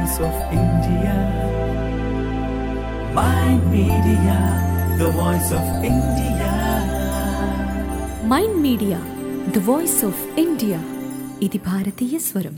voice of India. Mind Media, the voice of India. Mind media the voice of India ఇది భారతీయ స్వరం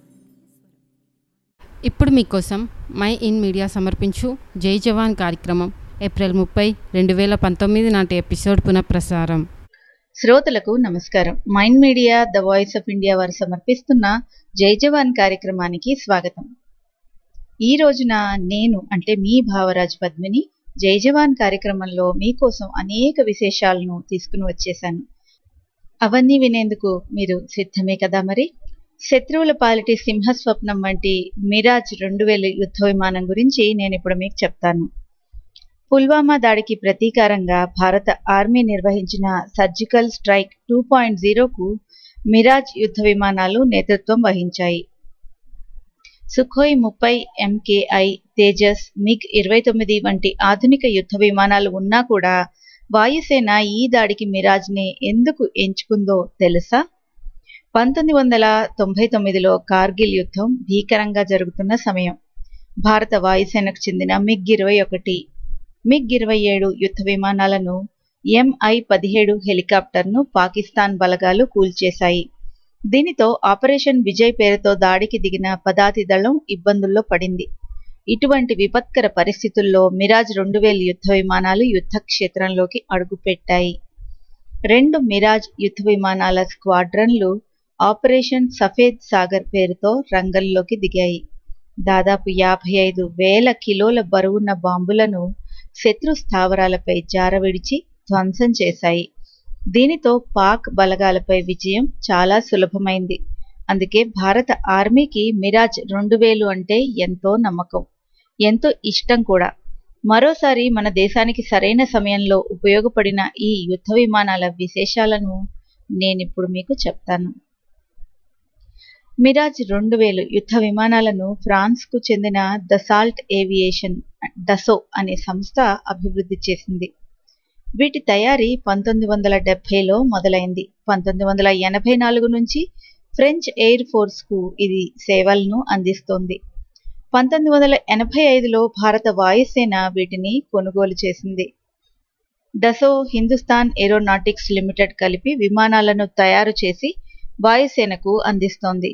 ఇప్పుడు మీకోసం మై ఇన్ మీడియా సమర్పించు జై జవాన్ కార్యక్రమం ఏప్రిల్ ముప్పై రెండు వేల పంతొమ్మిది నాటి ఎపిసోడ్ పునఃప్రసారం శ్రోతలకు నమస్కారం mind media the voice of India వారు సమర్పిస్తున్న జై జవాన్ కార్యక్రమానికి స్వాగతం ఈ రోజున నేను అంటే మీ భావరాజ్ పద్మిని జై జవాన్ కార్యక్రమంలో మీకోసం అనేక విశేషాలను తీసుకుని వచ్చేశాను అవన్నీ వినేందుకు మీరు సిద్ధమే కదా మరి శత్రువుల పాలిటి సింహస్వప్నం వంటి మిరాజ్ రెండు వేల యుద్ధ విమానం గురించి నేను ఇప్పుడు మీకు చెప్తాను పుల్వామా దాడికి ప్రతీకారంగా భారత ఆర్మీ నిర్వహించిన సర్జికల్ స్ట్రైక్ టూ పాయింట్ జీరోకు మిరాజ్ యుద్ధ విమానాలు నేతృత్వం వహించాయి సుఖోయ్ ముప్పై ఎంకేఐ తేజస్ మిగ్ ఇరవై తొమ్మిది వంటి ఆధునిక యుద్ధ విమానాలు ఉన్నా కూడా వాయుసేన ఈ దాడికి మిరాజ్ని ఎందుకు ఎంచుకుందో తెలుసా పంతొమ్మిది వందల తొంభై తొమ్మిదిలో కార్గిల్ యుద్ధం భీకరంగా జరుగుతున్న సమయం భారత వాయుసేనకు చెందిన మిగ్ ఇరవై ఒకటి మిగ్ ఇరవై ఏడు యుద్ధ విమానాలను ఎంఐ పదిహేడు హెలికాప్టర్ను పాకిస్తాన్ బలగాలు కూల్చేశాయి దీనితో ఆపరేషన్ విజయ్ పేరుతో దాడికి దిగిన పదాతి దళం ఇబ్బందుల్లో పడింది ఇటువంటి విపత్కర పరిస్థితుల్లో మిరాజ్ రెండు వేల యుద్ధ విమానాలు యుద్ధ క్షేత్రంలోకి అడుగుపెట్టాయి రెండు మిరాజ్ యుద్ధ విమానాల స్క్వాడ్రన్లు ఆపరేషన్ సఫేద్ సాగర్ పేరుతో రంగంలోకి దిగాయి దాదాపు యాభై ఐదు వేల కిలోల బరువున్న బాంబులను శత్రు స్థావరాలపై జారవిడిచి ధ్వంసం చేశాయి దీనితో పాక్ బలగాలపై విజయం చాలా సులభమైంది అందుకే భారత ఆర్మీకి మిరాజ్ రెండు వేలు అంటే ఎంతో నమ్మకం ఎంతో ఇష్టం కూడా మరోసారి మన దేశానికి సరైన సమయంలో ఉపయోగపడిన ఈ యుద్ధ విమానాల విశేషాలను నేనిప్పుడు మీకు చెప్తాను మిరాజ్ రెండు వేలు యుద్ధ విమానాలను ఫ్రాన్స్కు చెందిన దసాల్ట్ ఏవియేషన్ డసో అనే సంస్థ అభివృద్ధి చేసింది వీటి తయారీ పంతొమ్మిది వందల డెబ్బైలో మొదలైంది పంతొమ్మిది వందల ఎనభై నాలుగు నుంచి ఫ్రెంచ్ ఎయిర్ ఫోర్స్కు ఇది సేవలను అందిస్తోంది పంతొమ్మిది వందల ఎనభై ఐదులో భారత వాయుసేన వీటిని కొనుగోలు చేసింది డసో హిందుస్థాన్ ఏరోనాటిక్స్ లిమిటెడ్ కలిపి విమానాలను తయారు చేసి వాయుసేనకు అందిస్తోంది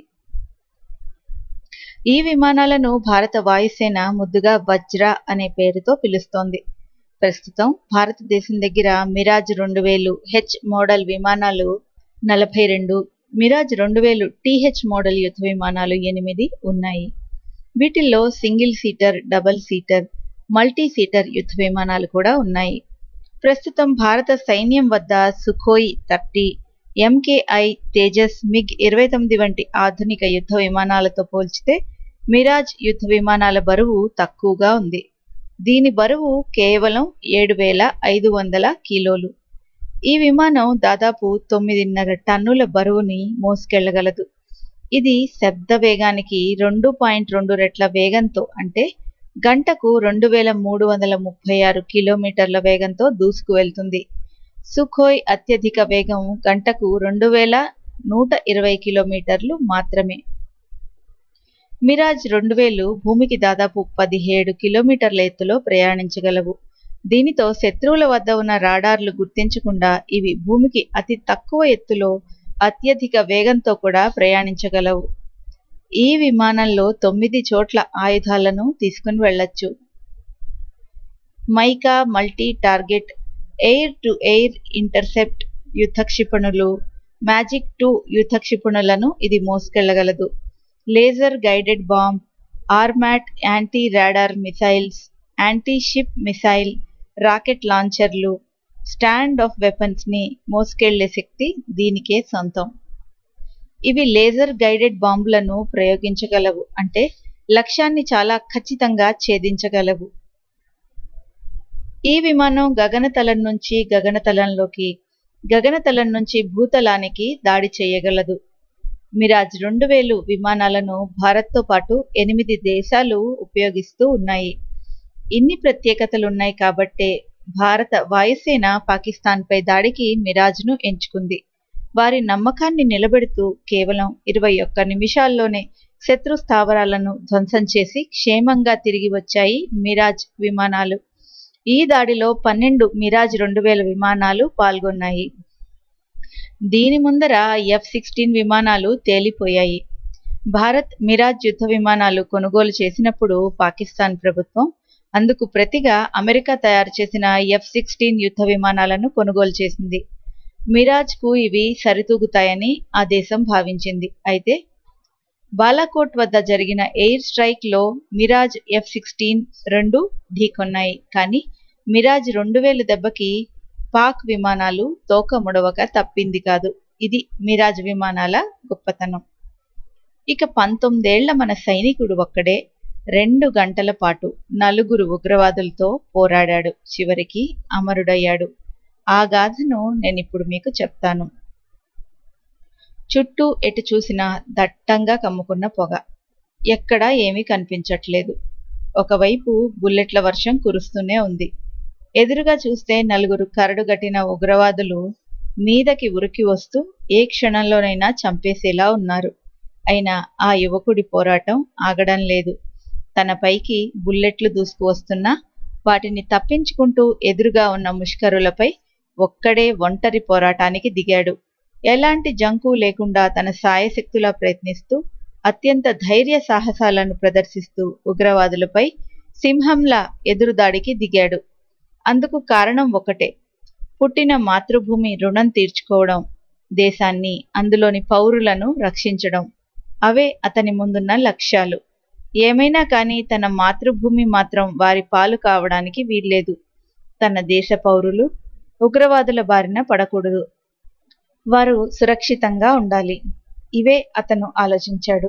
ఈ విమానాలను భారత వాయుసేన ముద్దుగా వజ్ర అనే పేరుతో పిలుస్తోంది ప్రస్తుతం భారతదేశం దగ్గర మిరాజ్ రెండు వేలు హెచ్ మోడల్ విమానాలు నలభై రెండు మిరాజ్ రెండు వేలు టీహెచ్ మోడల్ యుద్ధ విమానాలు ఎనిమిది ఉన్నాయి వీటిల్లో single seater double seater multi seater యుద్ధ విమానాలు కూడా ఉన్నాయి ప్రస్తుతం భారత సైన్యం వద్ద Sukhoi thirty MKI Tejas MiG ఇరవై తొమ్మిది వంటి ఆధునిక యుద్ధ విమానాలతో పోల్చితే మిరాజ్ యుద్ధ విమానాల బరువు తక్కువగా ఉంది దీని బరువు కేవలం ఏడు వేల ఐదు వందల కిలోలు ఈ విమానం దాదాపు తొమ్మిదిన్నర టన్నుల బరువుని మోసుకెళ్లగలదు ఇది శబ్ద వేగానికి రెండు పాయింట్ రెండు రెట్ల వేగంతో అంటే గంటకు రెండు వేల మూడు వందల ముప్పై ఆరు కిలోమీటర్ల వేగంతో దూసుకు వెళ్తుంది సుఖోయ్ అత్యధిక వేగం గంటకు రెండు వేల నూట ఇరవై కిలోమీటర్లు మాత్రమే మిరాజ్ రెండు వేలు భూమికి దాదాపు పదిహేడు కిలోమీటర్ల ఎత్తులో ప్రయాణించగలవు దీనితో శత్రువుల వద్ద ఉన్న రాడార్లు గుర్తించకుండా ఇవి భూమికి అతి తక్కువ ఎత్తులో అత్యధిక వేగంతో కూడా ప్రయాణించగలవు ఈ విమానంలో తొమ్మిది చోట్ల ఆయుధాలను తీసుకుని వెళ్ళొచ్చు MICA multi target air to air intercept యుద్ధ క్షిపణులు మ్యాజిక్ టూ యుద్ధ క్షిపణులను ఇది మోసుకెళ్లగలదు laser guided bomb Armat anti radar missiles anti ship missile rocket లాంచర్లు స్టాండ్ ఆఫ్ వెపన్స్ ని మోసుకెళ్లే శక్తి దీనికే సొంతం ఇవి లేజర్ గైడెడ్ బాంబులను ప్రయోగించగలవు అంటే లక్ష్యాన్ని చాలా ఖచ్చితంగా ఛేదించగలవు ఈ విమానం గగనతలం నుంచి గగనతలంలోకి గగనతలం నుంచి భూతలానికి దాడి చేయగలదు మిరాజ్ రెండు వేలు విమానాలను భారత్తో పాటు ఎనిమిది దేశాలు ఉపయోగిస్తూ ఉన్నాయి ఇన్ని ప్రత్యేకతలున్నాయి కాబట్టే భారత వాయుసేన పాకిస్తాన్పై దాడికి మిరాజ్ను ఎంచుకుంది వారి నమ్మకాన్ని నిలబెడుతూ కేవలం ఇరవై ఒక్క నిమిషాల్లోనే శత్రు స్థావరాలను ధ్వంసం చేసి క్షేమంగా తిరిగి వచ్చాయి మిరాజ్ విమానాలు ఈ దాడిలో పన్నెండు మిరాజ్ రెండు వేల విమానాలు పాల్గొన్నాయి దీని ముందర ఎఫ్ సిక్స్టీన్ విమానాలు తేలిపోయాయి భారత్ మిరాజ్ యుద్ధ విమానాలు కొనుగోలు చేసినప్పుడు పాకిస్తాన్ ప్రభుత్వం అందుకు ప్రతిగా అమెరికా తయారు చేసిన ఎఫ్ సిక్స్టీన్ యుద్ధ విమానాలను కొనుగోలు చేసింది మిరాజ్కు ఇవి సరితూగుతాయని ఆ దేశం భావించింది అయితే బాలాకోట్ వద్ద జరిగిన ఎయిర్ స్ట్రైక్లో మిరాజ్ ఎఫ్ సిక్స్టీన్ రెండు ఢీకొన్నాయి కానీ మిరాజ్ రెండు వేల దెబ్బకి పాక్ విమానాలు తోక ముడవక తప్పింది కాదు ఇది మిరాజ్ విమానాల గొప్పతనం ఇక పంతొమ్మిదేళ్ల మన సైనికుడు ఒక్కడే రెండు గంటల పాటు నలుగురు ఉగ్రవాదులతో పోరాడాడు చివరికి అమరుడయ్యాడు ఆ గాథను నేను ఇప్పుడు మీకు చెప్తాను చుట్టూ ఎటు చూసినా దట్టంగా కమ్ముకున్న పొగ ఎక్కడా ఏమీ కనిపించట్లేదు ఒకవైపు బుల్లెట్ల వర్షం కురుస్తూనే ఉంది ఎదురుగా చూస్తే నలుగురు కరడుగట్టిన ఉగ్రవాదులు మీదకి ఉరికి వస్తూ ఏ క్షణంలోనైనా చంపేసేలా ఉన్నారు అయినా ఆ యువకుడి పోరాటం ఆగడం లేదు తన పైకి బుల్లెట్లు దూసుకు వస్తున్నా వాటిని తప్పించుకుంటూ ఎదురుగా ఉన్న ముష్కరులపై ఒక్కడే ఒంటరి పోరాటానికి దిగాడు ఎలాంటి జంకు లేకుండా తన సాయశక్తులా ప్రయత్నిస్తూ అత్యంత ధైర్య సాహసాలను ప్రదర్శిస్తూ ఉగ్రవాదులపై సింహంలా ఎదురుదాడికి దిగాడు అందుకు కారణం ఒకటే పుట్టిన మాతృభూమి రుణం తీర్చుకోవడం దేశాన్ని అందులోని పౌరులను రక్షించడం అవే అతని ముందున్న లక్ష్యాలు ఏమైనా కానీ తన మాతృభూమి మాత్రం వారి పాలు కావడానికి వీల్లేదు తన దేశ పౌరులు ఉగ్రవాదుల బారిన పడకూడదు వారు సురక్షితంగా ఉండాలి ఇవే అతను ఆలోచించాడు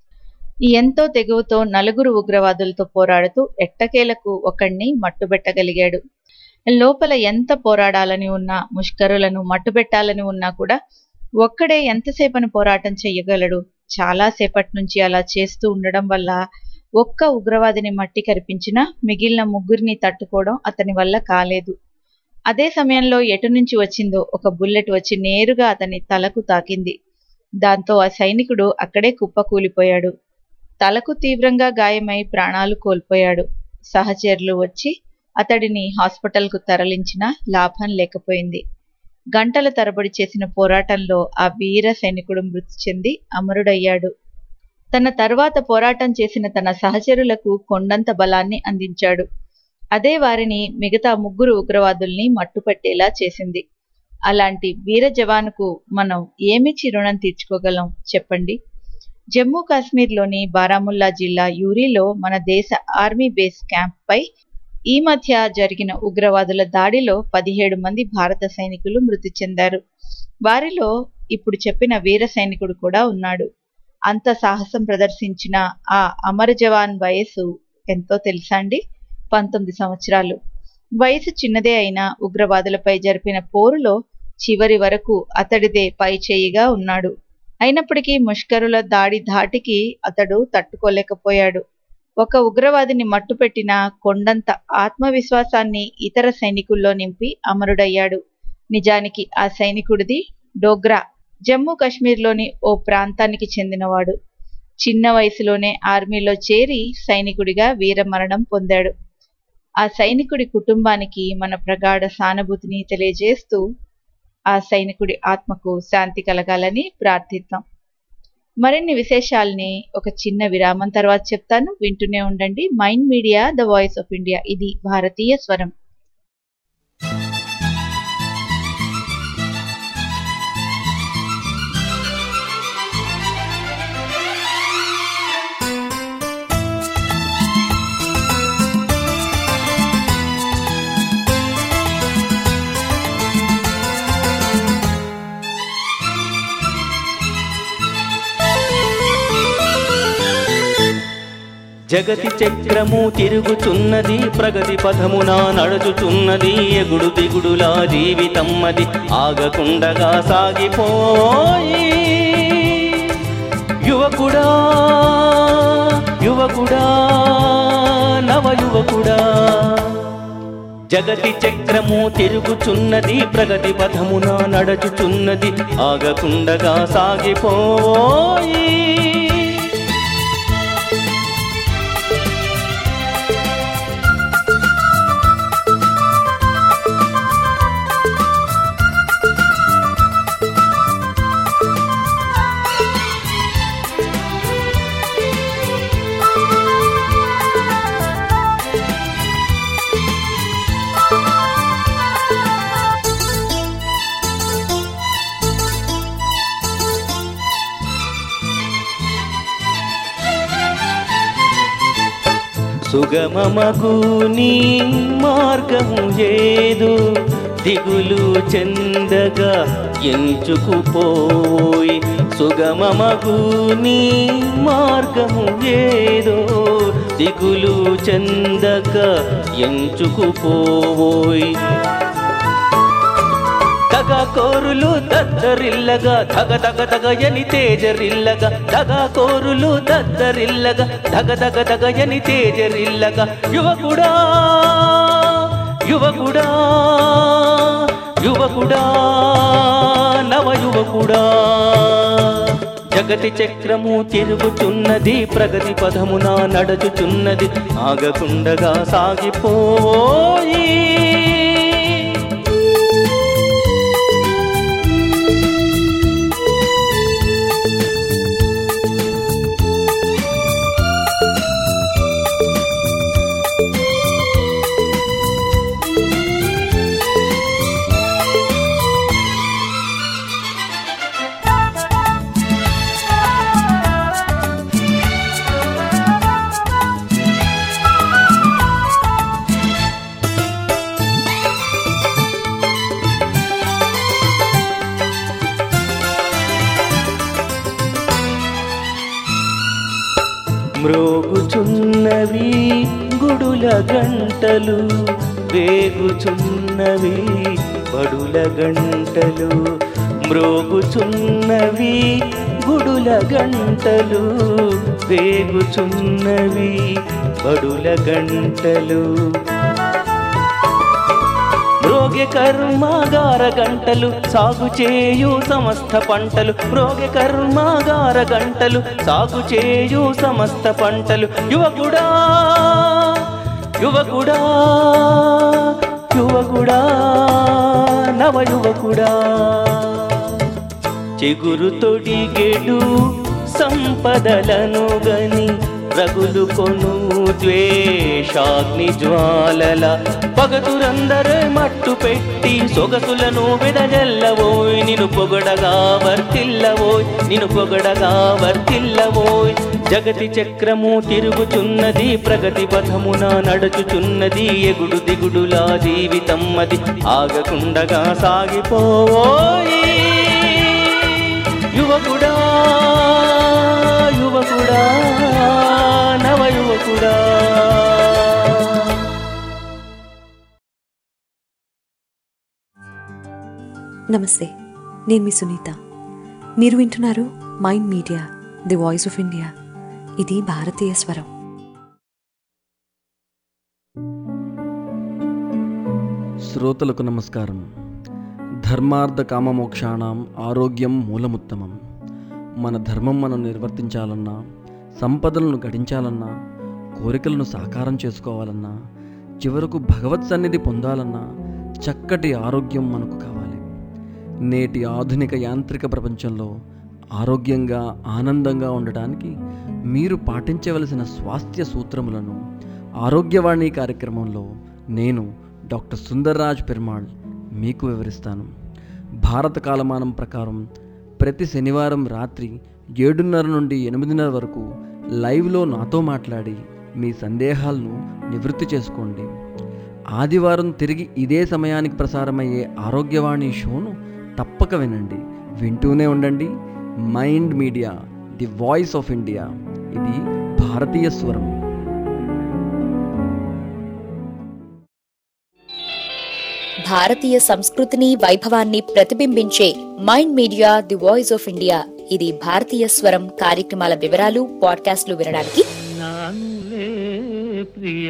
ఎంతో తెగువతో నలుగురు ఉగ్రవాదులతో పోరాడుతూ ఎట్టకేలకు ఒకణ్ణి మట్టుబెట్టగలిగాడు లోపల ఎంత పోరాడాలని ఉన్నా ముష్కరులను మట్టుబెట్టాలని ఉన్నా కూడా ఒక్కడే ఎంతసేపని పోరాటం చెయ్యగలడు చాలా సేపటి నుంచి అలా చేస్తూ ఉండడం వల్ల ఒక్క ఉగ్రవాదిని మట్టి కరిపించినా మిగిలిన ముగ్గురిని తట్టుకోవడం అతని వల్ల కాలేదు అదే సమయంలో ఎటు నుంచి వచ్చిందో ఒక బుల్లెట్ వచ్చి నేరుగా అతని తలకు తాకింది దాంతో ఆ సైనికుడు అక్కడే కుప్పకూలిపోయాడు తలకు తీవ్రంగా గాయమై ప్రాణాలు కోల్పోయాడు సహచరులు వచ్చి అతడిని హాస్పిటల్కు తరలించినా లాభం లేకపోయింది గంటల తరబడి చేసిన పోరాటంలో ఆ వీర సైనికుడు మృతి చెంది అమరుడయ్యాడు తన తర్వాత పోరాటం చేసిన తన సహచరులకు కొండంత బలాన్ని అందించాడు అదే వారిని మిగతా ముగ్గురు ఉగ్రవాదుల్ని మట్టుపట్టేలా చేసింది అలాంటి వీర జవానుకు మనం ఏమి చిరుణం తీర్చుకోగలం చెప్పండి జమ్మూ కాశ్మీర్లోని బారాముల్లా జిల్లా యూరిలో మన దేశ ఆర్మీ బేస్ క్యాంప్ పై ఈ మధ్య జరిగిన ఉగ్రవాదుల దాడిలో పదిహేడు మంది భారత సైనికులు మృతి చెందారు వారిలో ఇప్పుడు చెప్పిన వీర సైనికుడు కూడా ఉన్నాడు అంత సాహసం ప్రదర్శించిన ఆ అమర జవాన్ వయస్సు ఎంతో తెలుసా అండి పంతొమ్మిది సంవత్సరాలు వయసు చిన్నదే అయినా ఉగ్రవాదులపై జరిపిన పోరులో చివరి వరకు అతడిదే పై చేయిగా ఉన్నాడు అయినప్పటికీ ముష్కరుల దాడి ధాటికి అతడు తట్టుకోలేకపోయాడు ఒక ఉగ్రవాదిని మట్టుపెట్టిన కొండంత ఆత్మవిశ్వాసాన్ని ఇతర సైనికుల్లో నింపి అమరుడయ్యాడు నిజానికి ఆ సైనికుడిది డోగ్రా జమ్మూ కాశ్మీర్లోని ఓ ప్రాంతానికి చెందినవాడు చిన్న వయసులోనే ఆర్మీలో చేరి సైనికుడిగా వీరమరణం పొందాడు ఆ సైనికుడి కుటుంబానికి మన ప్రగాఢ సానుభూతిని తెలియజేస్తూ ఆ సైనికుడి ఆత్మకు శాంతి కలగాలని ప్రార్థిద్దాం మరిన్ని విశేషాల్ని ఒక చిన్న విరామం తర్వాత చెప్తాను వింటూనే ఉండండి mind media the voice of India ఇది భారతీయ స్వరం జగతి చక్రము తిరుగుచున్నది ప్రగతి పథమున నడుచుచున్నది ఎగుడు దిగుడులా జీవితమ్మది ఆగకుండగా సాగిపోయి యువకుడా యువకుడా నవ యువకుడా జగతి చక్రము తిరుగుచున్నది ప్రగతి పథమున నడుచుచున్నది ఆగకుండగా సాగిపోయి సుగమమగు నీ మార్గము ఏదో దిగులు చెందగా ఎంచుకుపోయి సుగమమగు నీ మార్గము ఏదో దిగులు చెందగా ఎంచుకుపోయి తగ కోరులు దద్దరిల్లగా తగ తగ తగ ఎని తేజరిల్లగా తగ కోరులు దద్దరిల్లగా తగ తగ తగ ఎని తేజరిల్లగా యువకుడా యువకుడా యువకుడా నవ యువకుడా జగతి చక్రము తిరుగుచున్నది ప్రగతి పదమున నడచుచున్నది ఆగకుండగా సాగిపోయి మ్రోగుచున్నవి గుడుల గంటలు వేగుచున్నవి బడుల గంటలు మ్రోగుచున్నవి గుడుల గంటలు వేగుచున్నవి బడుల గంటలు రోగ కర్మాగార గంటలు సాగు చేయు సమస్త పంటలు రోగ కర్మాగార గంటలు సాగు చేయు సమస్త పంటలు యువకుడా యువకుడా యువకుడా నవ యువకుడా చిగురు తొడిగెడు సంపదలను గని రగులు కొను ద్వేషాగ్ని జ్వాలల పగతురందరే మట్టు పెట్టి సొగసులను విడజల్లవోయ్ నిను పొగడగా వర్తిల్లవోయ్ నిను పొగడగా వర్తిల్లవోయ్ జగతి చక్రము తిరుగుచున్నది ప్రగతి పథమున నడుచుచున్నది ఎగుడు దిగుడులా జీవితం అది ఆగకుండగా సాగిపోయి యువకుడా యువకుడా నవ యువకుడా నమస్తే నేను మీ సునీత మీరు వింటున్నారు mind media the voice of India ఇది భారతీయ స్వరం శ్రోతలకు నమస్కారం ధర్మార్థ కామమోక్షాణం ఆరోగ్యం మూలముత్తమం మన ధర్మం మనం నిర్వర్తించాలన్నా సంపదలను గడించాలన్నా కోరికలను సాకారం చేసుకోవాలన్నా చివరకు భగవత్ సన్నిధి పొందాలన్నా చక్కటి ఆరోగ్యం మనకు కావాలి నేటి ఆధునిక యాంత్రిక ప్రపంచంలో ఆరోగ్యంగా ఆనందంగా ఉండటానికి మీరు పాటించవలసిన స్వాస్థ్య సూత్రములను ఆరోగ్యవాణి కార్యక్రమంలో నేను డాక్టర్ సుందర్రాజ్ పెరుమాళ్ మీకు వివరిస్తాను భారత కాలమానం ప్రకారం ప్రతి శనివారం రాత్రి ఏడున్నర నుండి ఎనిమిదిన్నర వరకు లైవ్లో నాతో మాట్లాడి మీ సందేహాలను నివృత్తి చేసుకోండి ఆదివారం తిరిగి ఇదే సమయానికి ప్రసారమయ్యే ఆరోగ్యవాణి షోను తప్పక వినండి వింటూనే ఉండండి mind media the voice of India ఇది భారతీయ స్వరం భారతీయ సంస్కృతిని వైభవాన్ని ప్రతిబింబించే mind media the voice of India ఇది భారతీయ స్వరం కార్యక్రమాల వివరాలు పాడ్కాస్ట్లు వినడానికి నానులే ప్రియ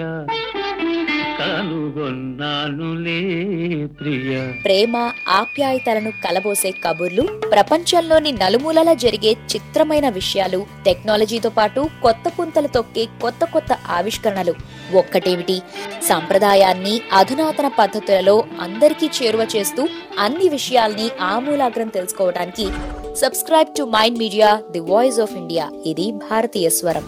కనుగొన్నానులే ప్రియ ప్రేమ ఆప్యాయతలను కలబోసే కబుర్లు ప్రపంచంలోని నలుమూలలా జరిగే చిత్రమైన విషయాలు టెక్నాలజీతో పాటు కొత్త పుంతలు తొక్కే కొత్త కొత్త ఆవిష్కరణలు ఒక్కటేమిటి సంప్రదాయాన్ని అధునాతన పద్ధతులలో అందరికీ చేరువ చేస్తూ అన్ని విషయాల్ని ఆమూలాగ్రం తెలుసుకోవడానికి subscribe to mind media the voice of India ఇది భారతీయ స్వరం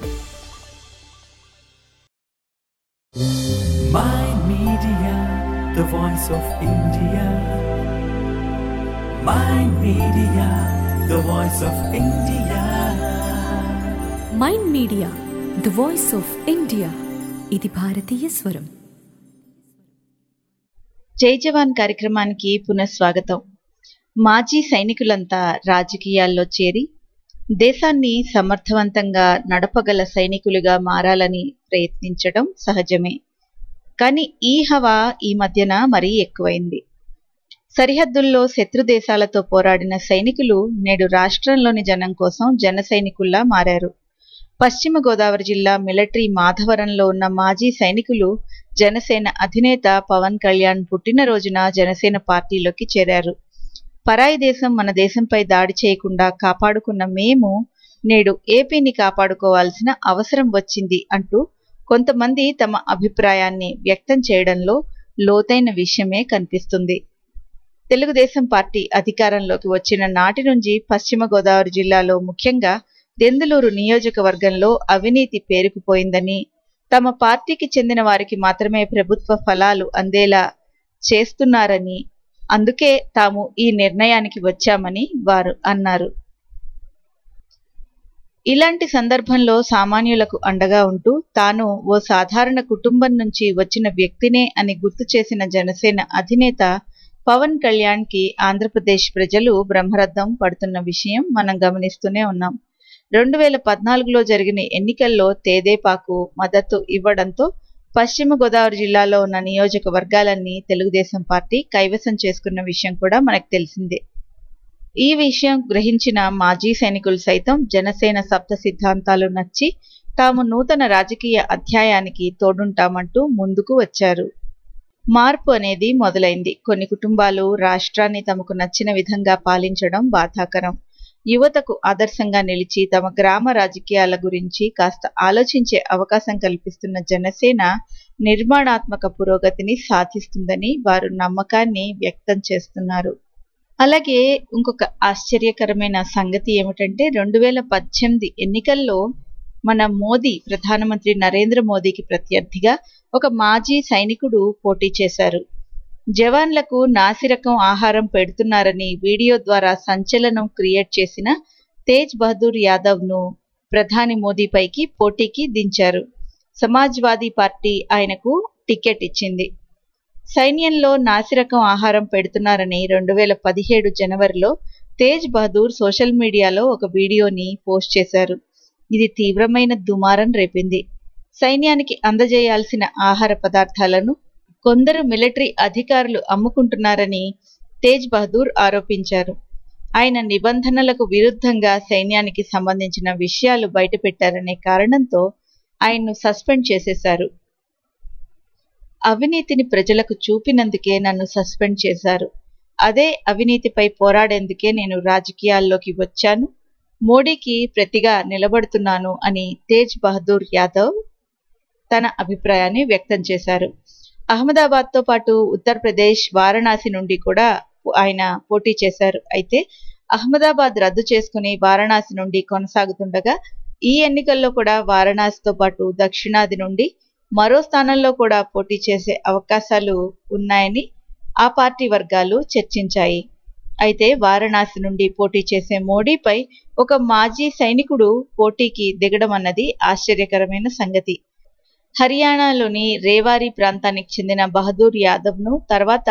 Mind Media, the voice of India. Mind Media, the voice of India. Mind media the voice of India ఇది భారతీయ స్వరం జై జవాన్ కార్యక్రమానికి పునఃస్వాగతం మాజీ సైనికులంతా రాజకీయాల్లో చేరి దేశాన్ని సమర్థవంతంగా నడపగల సైనికులుగా మారాలని ప్రయత్నించడం సహజమే కానీ ఈ హవా ఈ మధ్యన మరీ ఎక్కువైంది సరిహద్దుల్లో శత్రు దేశాలతో పోరాడిన సైనికులు నేడు రాష్ట్రంలోని జనం కోసం జన సైనికుల్లా మారారు పశ్చిమ గోదావరి జిల్లా మిలిటరీ మాధవరంలో ఉన్న మాజీ సైనికులు జనసేన అధినేత పవన్ కళ్యాణ్ పుట్టినరోజున జనసేన పార్టీలోకి చేరారు పరాయి దేశం మన దేశంపై దాడి చేయకుండా కాపాడుకున్న మేము నేడు ఏపీని కాపాడుకోవాల్సిన అవసరం వచ్చింది అంటూ కొంతమంది తమ అభిప్రాయాన్ని వ్యక్తం చేయడంలో లోతైన విషయమే కనిపిస్తుంది తెలుగుదేశం పార్టీ అధికారంలోకి వచ్చిన నాటి నుంచి పశ్చిమ గోదావరి జిల్లాలో ముఖ్యంగా దెందులూరు నియోజకవర్గంలో అవినీతి పేరుకుపోయిందని తమ పార్టీకి చెందిన వారికి మాత్రమే ప్రభుత్వ ఫలాలు అందేలా చేస్తున్నారని అందుకే తాము ఈ నిర్ణయానికి వచ్చామని వారు అన్నారు ఇలాంటి సందర్భంలో సామాన్యులకు అండగా ఉంటూ తాను ఓ సాధారణ కుటుంబం నుంచి వచ్చిన వ్యక్తినే అని గుర్తు చేసిన జనసేన అధినేత పవన్ కళ్యాణ్ కి ఆంధ్రప్రదేశ్ ప్రజలు బ్రహ్మరథం పడుతున్న విషయం మనం గమనిస్తూనే ఉన్నాం రెండు వేల పద్నాలుగులో జరిగిన ఎన్నికల్లో తేదేపాకు మద్దతు ఇవ్వడంతో పశ్చిమ గోదావరి జిల్లాలో ఉన్న నియోజకవర్గాలన్నీ తెలుగుదేశం పార్టీ కైవసం చేసుకున్న విషయం కూడా మనకు తెలిసిందే ఈ విషయం గ్రహించిన మాజీ సైనికులు సైతం జనసేన సప్త సిద్ధాంతాలు నచ్చి తాము నూతన రాజకీయ అధ్యాయానికి తోడుంటామంటూ ముందుకు వచ్చారు మార్పు అనేది మొదలైంది కొన్ని కుటుంబాలు రాష్ట్రాన్ని తమకు నచ్చిన విధంగా పాలించడం బాధాకరం యువతకు ఆదర్శంగా నిలిచి తమ గ్రామ రాజకీయాల గురించి కాస్త ఆలోచించే అవకాశం కల్పిస్తున్న జనసేన నిర్మాణాత్మక పురోగతిని సాధిస్తుందని వారు నమ్మకాన్ని వ్యక్తం చేస్తున్నారు అలాగే ఇంకొక ఆశ్చర్యకరమైన సంగతి ఏమిటంటే రెండు వేల పద్దెనిమిది ఎన్నికల్లో మన మోదీ ప్రధానమంత్రి నరేంద్ర మోదీకి ప్రత్యర్థిగా ఒక మాజీ సైనికుడు పోటీ చేశారు జవాన్లకు నాసిరకం ఆహారం పెడుతున్నారని వీడియో ద్వారా సంచలనం క్రియేట్ చేసిన తేజ్ బహదూర్ యాదవ్ ను ప్రధాని మోదీపైకి పోటీకి దించారు సమాజ్వాదీ పార్టీ ఆయనకు టికెట్ ఇచ్చింది సైన్యంలో నాసిరకం ఆహారం పెడుతున్నారని రెండు వేల పదిహేడు జనవరిలో తేజ్ బహదూర్ సోషల్ మీడియాలో ఒక వీడియోని పోస్ట్ చేశారు ఇది తీవ్రమైన దుమారం రేపింది సైన్యానికి అందజేయాల్సిన ఆహార పదార్థాలను కొందరు మిలిటరీ అధికారులు అమ్ముకుంటున్నారని తేజ్ బహదూర్ ఆరోపించారు ఆయన నిబంధనలకు విరుద్ధంగా సైన్యానికి సంబంధించిన విషయాలు బయటపెట్టారనే కారణంతో ఆయన్ను సస్పెండ్ చేసేశారు అవినీతిని ప్రజలకు చూపినందుకే నన్ను సస్పెండ్ చేశారు అదే అవినీతిపై పోరాడేందుకే నేను రాజకీయాల్లోకి వచ్చాను మోడీకి ప్రతిగా నిలబడుతున్నాను అని తేజ్ బహదూర్ యాదవ్ తన అభిప్రాయాన్ని వ్యక్తం చేశారు అహ్మదాబాద్తో పాటు ఉత్తరప్రదేశ్ వారణాసి నుండి కూడా ఆయన పోటీ చేశారు అయితే అహ్మదాబాద్ రద్దు చేసుకుని వారణాసి నుండి కొనసాగుతుండగా ఈ ఎన్నికల్లో కూడా వారణాసితో పాటు దక్షిణాది నుండి మరో స్థానంలో కూడా పోటీ చేసే అవకాశాలు ఉన్నాయని ఆ పార్టీ వర్గాలు చర్చించాయి అయితే వారణాసి నుండి పోటీ చేసే మోడీపై ఒక మాజీ సైనికుడు పోటీకి దిగడం అన్నది ఆశ్చర్యకరమైన సంగతి హర్యానాలోని రేవారి ప్రాంతానికి చెందిన బహదూర్ యాదవ్ను తర్వాత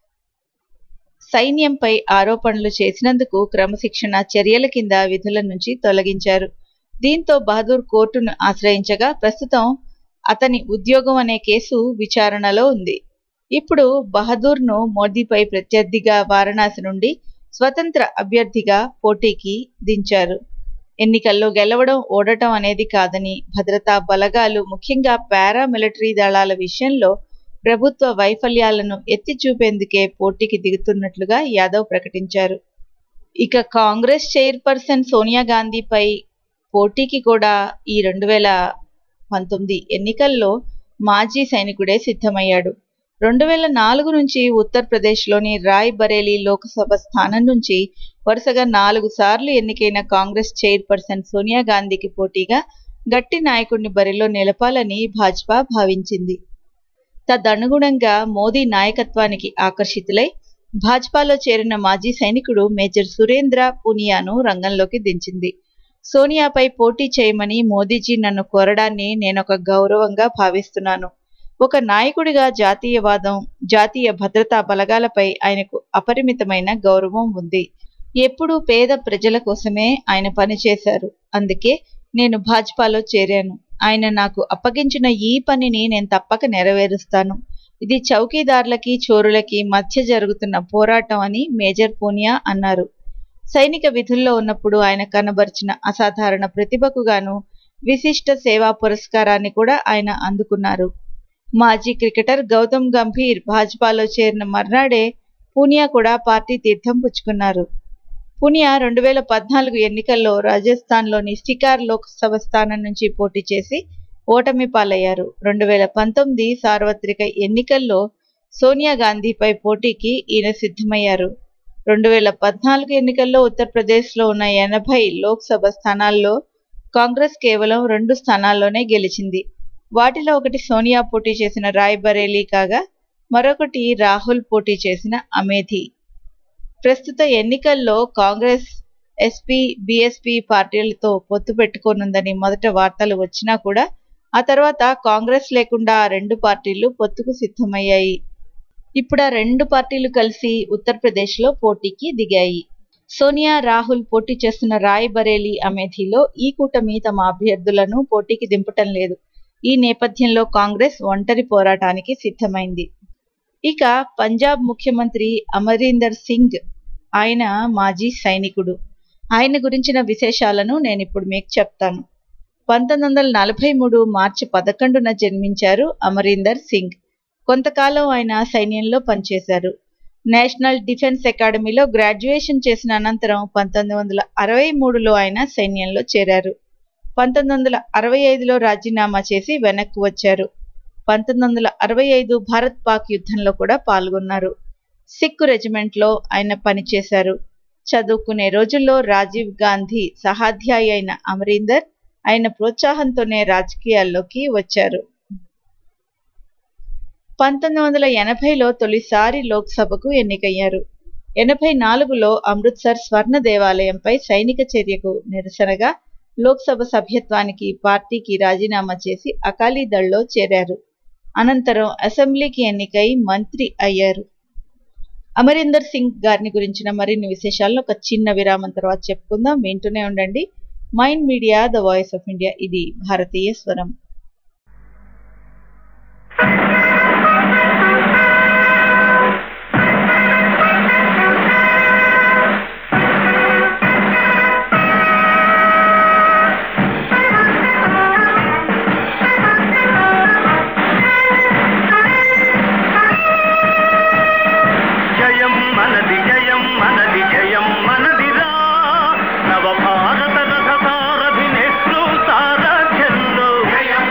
సైన్యంపై ఆరోపణలు చేసినందుకు క్రమశిక్షణ చర్యల కింద విధుల నుంచి తొలగించారు దీంతో బహదూర్ కోర్టును ఆశ్రయించగా ప్రస్తుతం అతని ఉద్యోగం అనే కేసు విచారణలో ఉంది ఇప్పుడు బహదూర్ను మోదీపై ప్రత్యర్థిగా వారణాసి నుండి స్వతంత్ర అభ్యర్థిగా పోటీకి దించారు ఎన్నికల్లో గెలవడం ఓడటం అనేది కాదని భద్రతా బలగాలు ముఖ్యంగా పారామిలిటరీ దళాల విషయంలో ప్రభుత్వ వైఫల్యాలను ఎత్తి చూపేందుకే పోటీకి దిగుతున్నట్లుగా యాదవ్ ప్రకటించారు ఇక కాంగ్రెస్ చైర్పర్సన్ సోనియా గాంధీపై పోటీకి కూడా ఈ రెండు వేల పంతొమ్మిది ఎన్నికల్లో మాజీ సైనికుడే సిద్ధమయ్యాడు రెండు వేల నాలుగు నుంచి ఉత్తరప్రదేశ్లోని రాయ్ బరేలీ లోక్సభ స్థానం నుంచి వరుసగా నాలుగు సార్లు ఎన్నికైన కాంగ్రెస్ చైర్పర్సన్ సోనియా గాంధీకి పోటీగా గట్టి నాయకుడిని బరిలో నిలపాలని భాజపా భావించింది తదనుగుణంగా మోదీ నాయకత్వానికి ఆకర్షితులై భాజపాలో చేరిన మాజీ సైనికుడు మేజర్ సురేంద్ర పూనియాను రంగంలోకి దించింది సోనియాపై పోటీ చేయమని మోదీజీ నన్ను కోరడాన్ని నేనొక గౌరవంగా భావిస్తున్నాను ఒక నాయకుడిగా జాతీయవాదం జాతీయ భద్రతా బలగాలపై ఆయనకు అపరిమితమైన గౌరవం ఉంది ఎప్పుడూ పేద ప్రజల కోసమే ఆయన పనిచేశారు అందుకే నేను భాజపాలో చేరాను ఆయన నాకు అప్పగించిన ఈ పనిని నేను తప్పక నెరవేరుస్తాను ఇది చౌకీదార్లకి చోరులకి మధ్య జరుగుతున్న పోరాటం అని మేజర్ పూనియా అన్నారు సైనిక విధుల్లో ఉన్నప్పుడు ఆయన కనబరిచిన అసాధారణ ప్రతిభకు గాను విశిష్ట సేవా పురస్కారాన్ని కూడా ఆయన అందుకున్నారు మాజీ క్రికెటర్ గౌతమ్ గంభీర్ భాజపాలో చేరిన మర్నాడే పూనియా కూడా పార్టీ తీర్థం పుచ్చుకున్నారు పునియా రెండు వేల పద్నాలుగు ఎన్నికల్లో రాజస్థాన్లోని సికార్ లోక్సభ స్థానం నుంచి పోటీ చేసి ఓటమి పాలయ్యారు రెండు వేల పంతొమ్మిది సార్వత్రిక ఎన్నికల్లో సోనియా గాంధీపై పోటీకి ఈయన సిద్ధమయ్యారు రెండు వేల పద్నాలుగు ఎన్నికల్లో ఉత్తరప్రదేశ్లో ఉన్న ఎనభై లోక్సభ స్థానాల్లో కాంగ్రెస్ కేవలం రెండు స్థానాల్లోనే గెలిచింది వాటిలో ఒకటి సోనియా పోటీ చేసిన రాయ్బరేలీ కాగా మరొకటి రాహుల్ పోటీ చేసిన అమేథీ ప్రస్తుత ఎన్నికల్లో కాంగ్రెస్ ఎస్పీ బీఎస్పీ పార్టీలతో పొత్తు పెట్టుకోనుందని మొదట వార్తలు వచ్చినా కూడా ఆ తర్వాత కాంగ్రెస్ లేకుండా ఆ రెండు పార్టీలు పొత్తుకు సిద్ధమయ్యాయి ఇప్పుడు ఆ రెండు పార్టీలు కలిసి ఉత్తరప్రదేశ్లో పోటీకి దిగాయి సోనియా రాహుల్ పోటీ చేస్తున్న రాయ్ బరేలీ అమేథీలో ఈ కూటమి తమ అభ్యర్థులను పోటీకి దింపటం లేదు ఈ నేపథ్యంలో కాంగ్రెస్ ఒంటరి పోరాటానికి సిద్ధమైంది ఇక పంజాబ్ ముఖ్యమంత్రి అమరీందర్ సింగ్ ఆయన మాజీ సైనికుడు ఆయన గురించిన విశేషాలను నేను ఇప్పుడు మీకు చెప్తాను పంతొమ్మిది వందల నలభై మూడు మార్చి పదకొండున జన్మించారు అమరీందర్ సింగ్ కొంతకాలం ఆయన సైన్యంలో పనిచేశారు నేషనల్ డిఫెన్స్ అకాడమీలో గ్రాడ్యుయేషన్ చేసిన అనంతరం పంతొమ్మిది వందల అరవై మూడులో ఆయన సైన్యంలో చేరారు పంతొమ్మిది వందల అరవై ఐదులో రాజీనామా చేసి వెనక్కి వచ్చారు పంతొమ్మిది వందల అరవై ఐదు భారత్ పాక్ యుద్ధంలో కూడా పాల్గొన్నారు సిక్కు రెజిమెంట్లో ఆయన పనిచేశారు చదువుకునే రోజుల్లో రాజీవ్ గాంధీ సహాధ్యాయి అయిన అమరీందర్ ఆయన ప్రోత్సాహంతోనే రాజకీయాల్లోకి వచ్చారు పంతొమ్మిది వందల ఎనభైలో తొలిసారి లోక్సభకు ఎన్నికయ్యారు ఎనభై నాలుగులో అమృత్సర్ స్వర్ణ దేవాలయంపై సైనిక చర్యకు నిరసనగా లోక్సభ సభ్యత్వానికి పార్టీకి రాజీనామా చేసి అకాలీదళ్లో చేరారు అనంతరం అసెంబ్లీకి ఎన్నికై మంత్రి అయ్యారు అమరీందర్ సింగ్ గారిని గురించిన మరిన్ని విశేషాలను ఒక చిన్న విరామం తర్వాత చెప్పుకుందాం వింటూనే ఉండండి mind media the voice of India ఇది భారతీయ స్వరం జయం మనది జయం మనది జయం మనదిరా నవ భారత రథ సారథి నెహ్రూ సారథ్యంలో జయం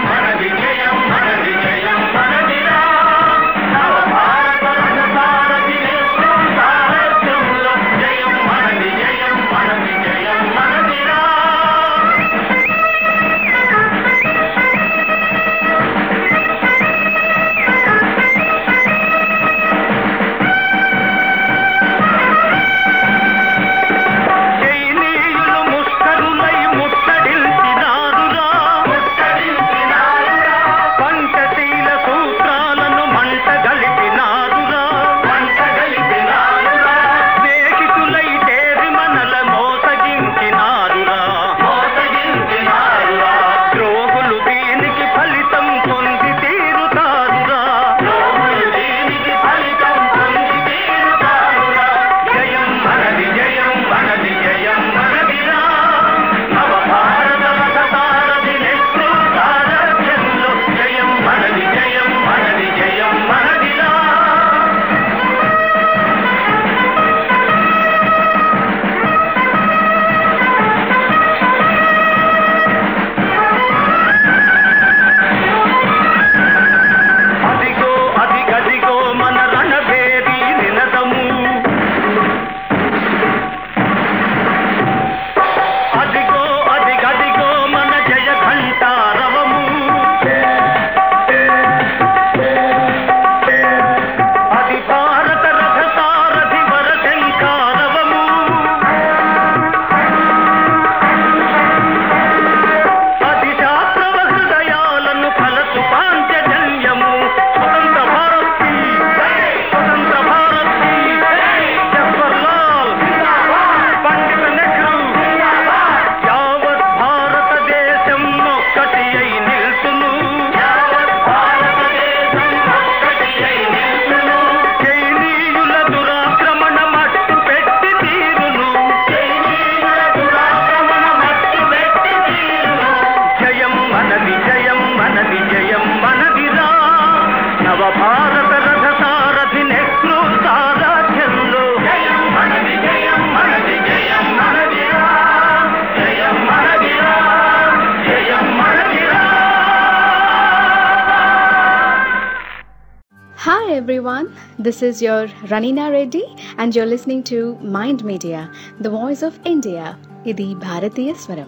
Hi everyone, this is your Ranina Reddy and you're listening to Mind Media, the voice of India. ఇది భారతీయ స్వరం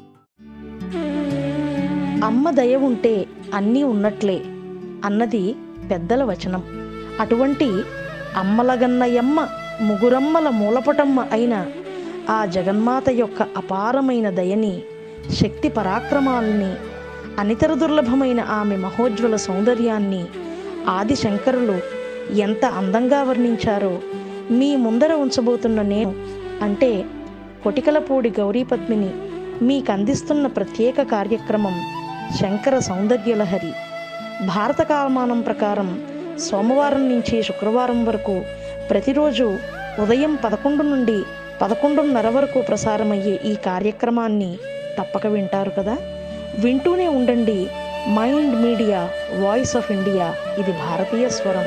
అమ్మ దయ ఉంటే అన్నీ ఉన్నట్లే అన్నది పెద్దల వచనం అటువంటి అమ్మలగన్నయమ్మ ముగురమ్మల మూలపటమ్మ అయిన ఆ జగన్మాత యొక్క అపారమైన దయని శక్తి పరాక్రమాల్ని అనితర దుర్లభమైన ఆమె మహోజ్వల సౌందర్యాన్ని ఆది శంకరులు ఎంత అందంగా వర్ణించారో మీ ముందర ఉంచబోతున్న నేను అంటే కొటికలపూడి గౌరీ పద్మిని మీకు అందిస్తున్న ప్రత్యేక కార్యక్రమం శంకర సౌందర్యలహరి భారత కాలమానం ప్రకారం సోమవారం నుంచి శుక్రవారం వరకు ప్రతిరోజు ఉదయం పదకొండు నుండి పదకొండున్నర వరకు ప్రసారమయ్యే ఈ కార్యక్రమాన్ని తప్పక వింటారు కదా వింటూనే ఉండండి mind media voice of India ఇది భారతీయ స్వరం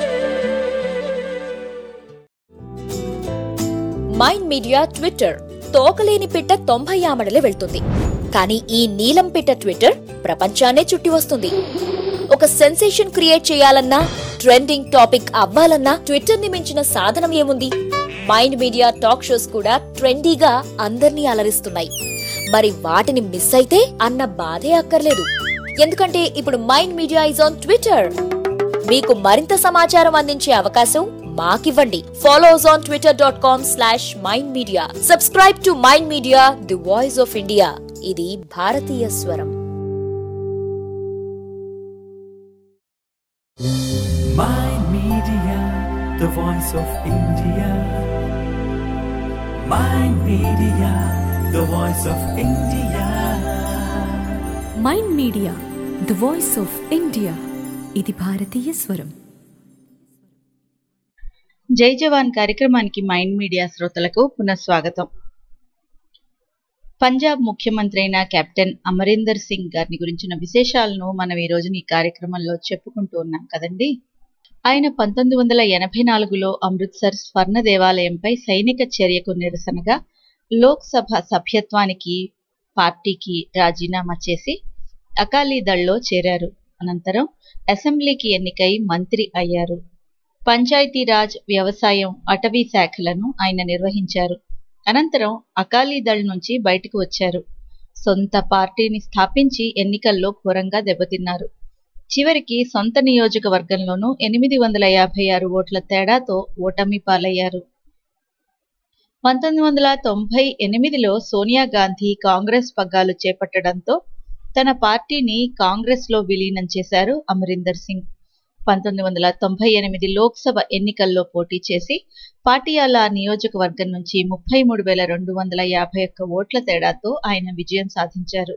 మైండ్ మీడియా ట్విట్టర్ తోకలేని పిట్ట తొంభై ఆమడలే వెళ్తుంది కానీ ఈ నీలం పిట్ట ట్విట్టర్ ప్రపంచాన్నే చుట్టి వస్తుంది ఒక సెన్సేషన్ క్రియేట్ చేయాలన్నా ట్రెండింగ్ టాపిక్ అవ్వాలన్నా ట్విట్టర్ ని మించిన సాధనం ఏముంది మైండ్ మీడియా టాక్ షోస్ కూడా ట్రెండీగా అందర్నీ అలరిస్తున్నాయి మరి వాటిని మిస్ అయితే అన్న బాధే అక్కర్లేదు ఎందుకంటే ఇప్పుడు mind media is on Twitter మీకు మరింత సమాచారం అందించే అవకాశం మాకివ్వండి follow us on Twitter dot com slash mind media subscribe to mind media the voice of India ఇది భారతీయ స్వరం Mind Media, the voice of India. Mind Media, the voice of India. Mind media the voice of India ఇది భారతీయ స్వరం జై జవాన్ కార్యక్రమానికి mind media శ్రోతలకు పునఃస్వాగతం పంజాబ్ ముఖ్యమంత్రి అయిన కెప్టెన్ అమరీందర్ సింగ్ గారిని గురించిన విశేషాలను మనం ఈ రోజు ఈ కార్యక్రమంలో చెప్పుకుంటూ ఉన్నాం కదండి ఆయన పంతొమ్మిది వందల ఎనభై నాలుగులో అమృత్సర్ స్వర్ణ దేవాలయంపై సైనిక చర్యకు నిరసనగా లోక్సభ సభ్యత్వానికి పార్టీకి రాజీనామా చేసి అకాలీదళ్లో చేరారు అనంతరం అసెంబ్లీకి ఎన్నికై మంత్రి అయ్యారు పంచాయతీరాజ్ వ్యవసాయం అటవీ శాఖలను ఆయన నిర్వహించారు అనంతరం అకాలీదళ్ నుంచి బయటకు వచ్చారు సొంత పార్టీని స్థాపించి ఎన్నికల్లో ఘోరంగా దెబ్బతిన్నారు చివరికి సొంత నియోజకవర్గంలోనూ ఎనిమిది వందల యాభై ఆరు ఓట్ల తేడాతో ఓటమి పాలయ్యారు పంతొమ్మిది వందల తొంభై ఎనిమిదిలో సోనియా గాంధీ కాంగ్రెస్ పగ్గాలు చేపట్టడంతో తన పార్టీని కాంగ్రెస్లో విలీనం చేశారు అమరీందర్ సింగ్ పంతొమ్మిది వందల తొంభై ఎనిమిది లోక్సభ ఎన్నికల్లో పోటీ చేసి పాటియాలా నియోజకవర్గం నుంచి ముప్పై మూడు వేల రెండు వందల యాభై ఒక్క ఓట్ల తేడాతో ఆయన విజయం సాధించారు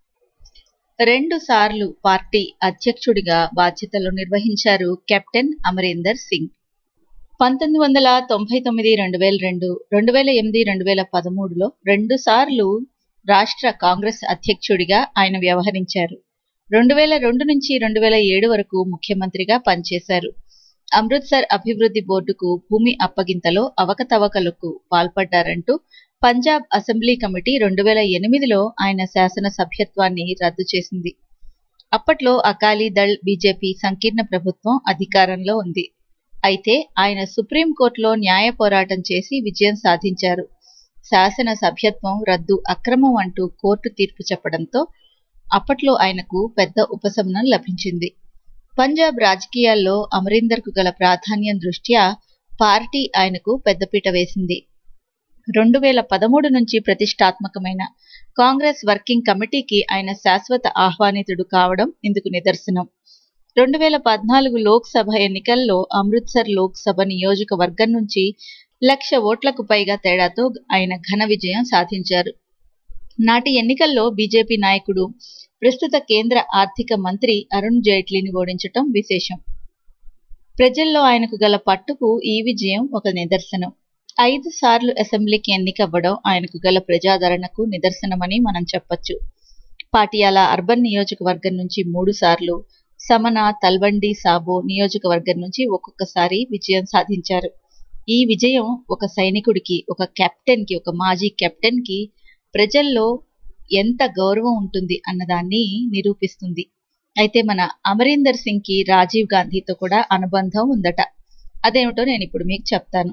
రెండు సార్లు పార్టీ అధ్యక్షుడిగా బాధ్యతలు నిర్వహించారు కెప్టెన్ అమరీందర్ సింగ్ పంతొమ్మిది వందల తొంభై తొమ్మిది రెండు వేల రెండు రెండు వేల ఎనిమిది రెండు వేల పదమూడులో రెండు సార్లు రాష్ట్ర కాంగ్రెస్ అధ్యక్షుడిగా ఆయన వ్యవహరించారు రెండు వేల రెండు నుంచి రెండు వేల ఏడు వరకు ముఖ్యమంత్రిగా పనిచేశారు అమృత్సర్ అభివృద్ధి బోర్డుకు భూమి అప్పగింతలో అవకతవకలకు పాల్పడ్డారంటూ పంజాబ్ అసెంబ్లీ కమిటీ రెండు వేల ఎనిమిదిలో ఆయన శాసన సభ్యత్వాన్ని రద్దు చేసింది అప్పట్లో అకాలీదళ్ బీజేపీ సంకీర్ణ ప్రభుత్వం అధికారంలో ఉంది అయితే ఆయన సుప్రీంకోర్టులో న్యాయ పోరాటం చేసి విజయం సాధించారు శాసన సభ్యత్వం రద్దు అక్రమం అంటూ కోర్టు తీర్పు చెప్పడంతో అప్పట్లో ఆయనకు పెద్ద ఉపశమనం లభించింది పంజాబ్ రాజకీయాల్లో అమరీందర్కు గల ప్రాధాన్యం దృష్ట్యా పార్టీ ఆయనకు పెద్దపీట వేసింది రెండు వేల పదమూడు నుంచి ప్రతిష్టాత్మకమైన కాంగ్రెస్ వర్కింగ్ కమిటీకి ఆయన శాశ్వత ఆహ్వానితుడు కావడం ఇందుకు నిదర్శనం రెండు వేల పద్నాలుగు లోక్సభ ఎన్నికల్లో అమృత్సర్ లోక్సభ నియోజకవర్గం నుంచి లక్ష ఓట్లకు పైగా తేడాతో ఆయన ఘన విజయం సాధించారు నాటి ఎన్నికల్లో బీజేపీ నాయకుడు ప్రస్తుత కేంద్ర ఆర్థిక మంత్రి అరుణ్ జైట్లీని ఓడించటం విశేషం ప్రజల్లో ఆయనకు గల పట్టుకు ఈ విజయం ఒక నిదర్శనం ఐదు సార్లు అసెంబ్లీకి ఎన్నికవ్వడం ఆయనకు గల ప్రజాదరణకు నిదర్శనమని మనం చెప్పొచ్చు పాటియాలా అర్బన్ నియోజకవర్గం నుంచి మూడు సార్లు సమన తల్వండి సాబో నియోజకవర్గం నుంచి ఒక్కొక్కసారి విజయం సాధించారు ఈ విజయం ఒక సైనికుడికి ఒక కెప్టెన్ కి ఒక మాజీ కెప్టెన్ కి ప్రజల్లో ఎంత గౌరవం ఉంటుంది అన్నదాన్ని నిరూపిస్తుంది అయితే మన అమరీందర్ సింగ్ కి రాజీవ్ గాంధీతో కూడా అనుబంధం ఉందట అదేమిటో నేను ఇప్పుడు మీకు చెప్తాను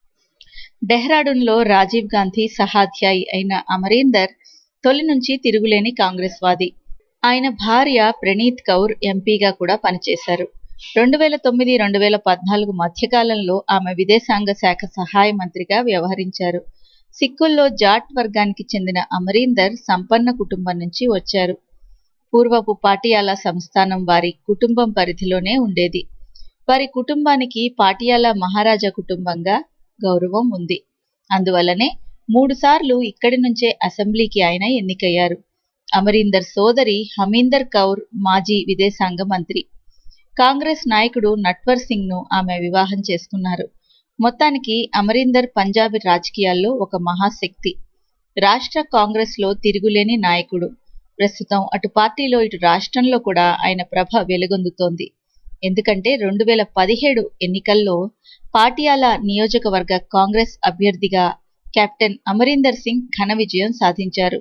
డెహ్రాడూన్లో రాజీవ్ గాంధీ సహాధ్యాయి అయిన అమరీందర్ తొలి నుంచి తిరుగులేని కాంగ్రెస్ వాది ఆయన భార్య ప్రణీత్ కౌర్ ఎంపీగా కూడా పనిచేశారు రెండు వేల తొమ్మిది రెండు వేల పద్నాలుగు మధ్యకాలంలో ఆమె విదేశాంగ శాఖ సహాయ మంత్రిగా వ్యవహరించారు సిక్కుల్లో జాట్ వర్గానికి చెందిన అమరీందర్ సంపన్న కుటుంబం నుంచి వచ్చారు పూర్వపు పాటియాలా సంస్థానం వారి కుటుంబం పరిధిలోనే ఉండేది వారి కుటుంబానికి పాటియాలా మహారాజా కుటుంబంగా గౌరవం ఉంది అందువల్లనే మూడుసార్లు ఇక్కడి నుంచే అసెంబ్లీకి ఆయన ఎన్నికయ్యారు అమరీందర్ సోదరి హమీందర్ కౌర్ మాజీ విదేశాంగ మంత్రి కాంగ్రెస్ నాయకుడు నట్వర్ సింగ్ ను ఆమె వివాహం చేసుకున్నారు మొత్తానికి అమరీందర్ పంజాబీ రాజకీయాల్లో ఒక మహాశక్తి రాష్ట్ర కాంగ్రెస్ లో తిరుగులేని నాయకుడు ప్రస్తుతం అటు పార్టీలో ఇటు రాష్ట్రంలో కూడా ఆయన ప్రభ వెలుగొందుతోంది ఎందుకంటే రెండు వేల పదిహేడు ఎన్నికల్లో పాటియాలా నియోజకవర్గ కాంగ్రెస్ అభ్యర్థిగా కెప్టెన్ అమరీందర్ సింగ్ ఘన విజయం సాధించారు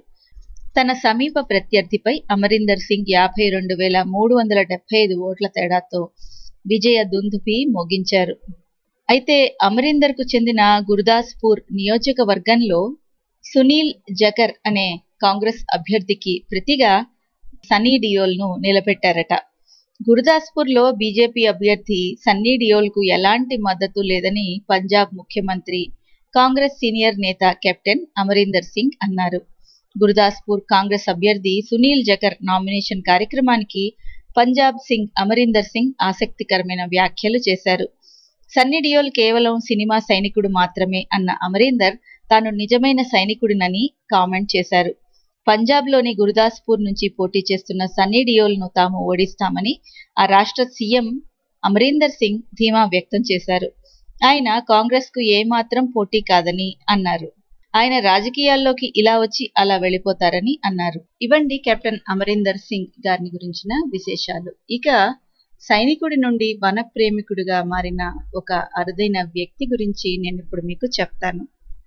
తన సమీప ప్రత్యర్థిపై అమరీందర్ సింగ్ యాభై రెండు వేల మూడు వందల డెబ్బై ఐదు ఓట్ల తేడాతో విజయ దుందుపి మోగించారు అయితే అమరీందర్ కు చెందిన గురుదాస్పూర్ నియోజకవర్గంలో సునీల్ జకర్ అనే కాంగ్రెస్ అభ్యర్థికి ప్రతిగా సన్నీ డియోల్ ను నిలబెట్టారట గురుదాస్పూర్ లో బీజేపీ అభ్యర్థి సన్నీ డియోల్ కు ఎలాంటి మద్దతు లేదని పంజాబ్ ముఖ్యమంత్రి కాంగ్రెస్ సీనియర్ నేత కెప్టెన్ అమరీందర్ సింగ్ అన్నారు గురుదాస్పూర్ కాంగ్రెస్ అభ్యర్థి సునీల్ జకర్ నామినేషన్ కార్యక్రమానికి పంజాబ్ సింగ్ అమరీందర్ సింగ్ ఆసక్తికరమైన వ్యాఖ్యలు చేశారు సన్నీ డియోల్ కేవలం సినిమా సైనికుడు మాత్రమే అన్న అమరీందర్ తాను నిజమైన సైనికుడినని కామెంట్ చేశారు పంజాబ్లోని గురుదాస్పూర్ నుంచి పోటీ చేస్తున్న సన్నీ డియోల్ను తాము ఓడిస్తామని ఆ రాష్ట్ర సీఎం అమరీందర్ సింగ్ ధీమా వ్యక్తం చేశారు ఆయన కాంగ్రెస్కు ఏమాత్రం పోటీ కాదని అన్నారు ఆయన రాజకీయాల్లోకి ఇలా వచ్చి అలా వెళ్ళిపోతారని అన్నారు ఇవండి కెప్టెన్ అమరీందర్ సింగ్ గారిని గురించిన విశేషాలు ఇక సైనికుడి నుండి వన ప్రేమికుడిగా మారిన ఒక అరుదైన వ్యక్తి గురించి నేను ఇప్పుడు మీకు చెప్తాను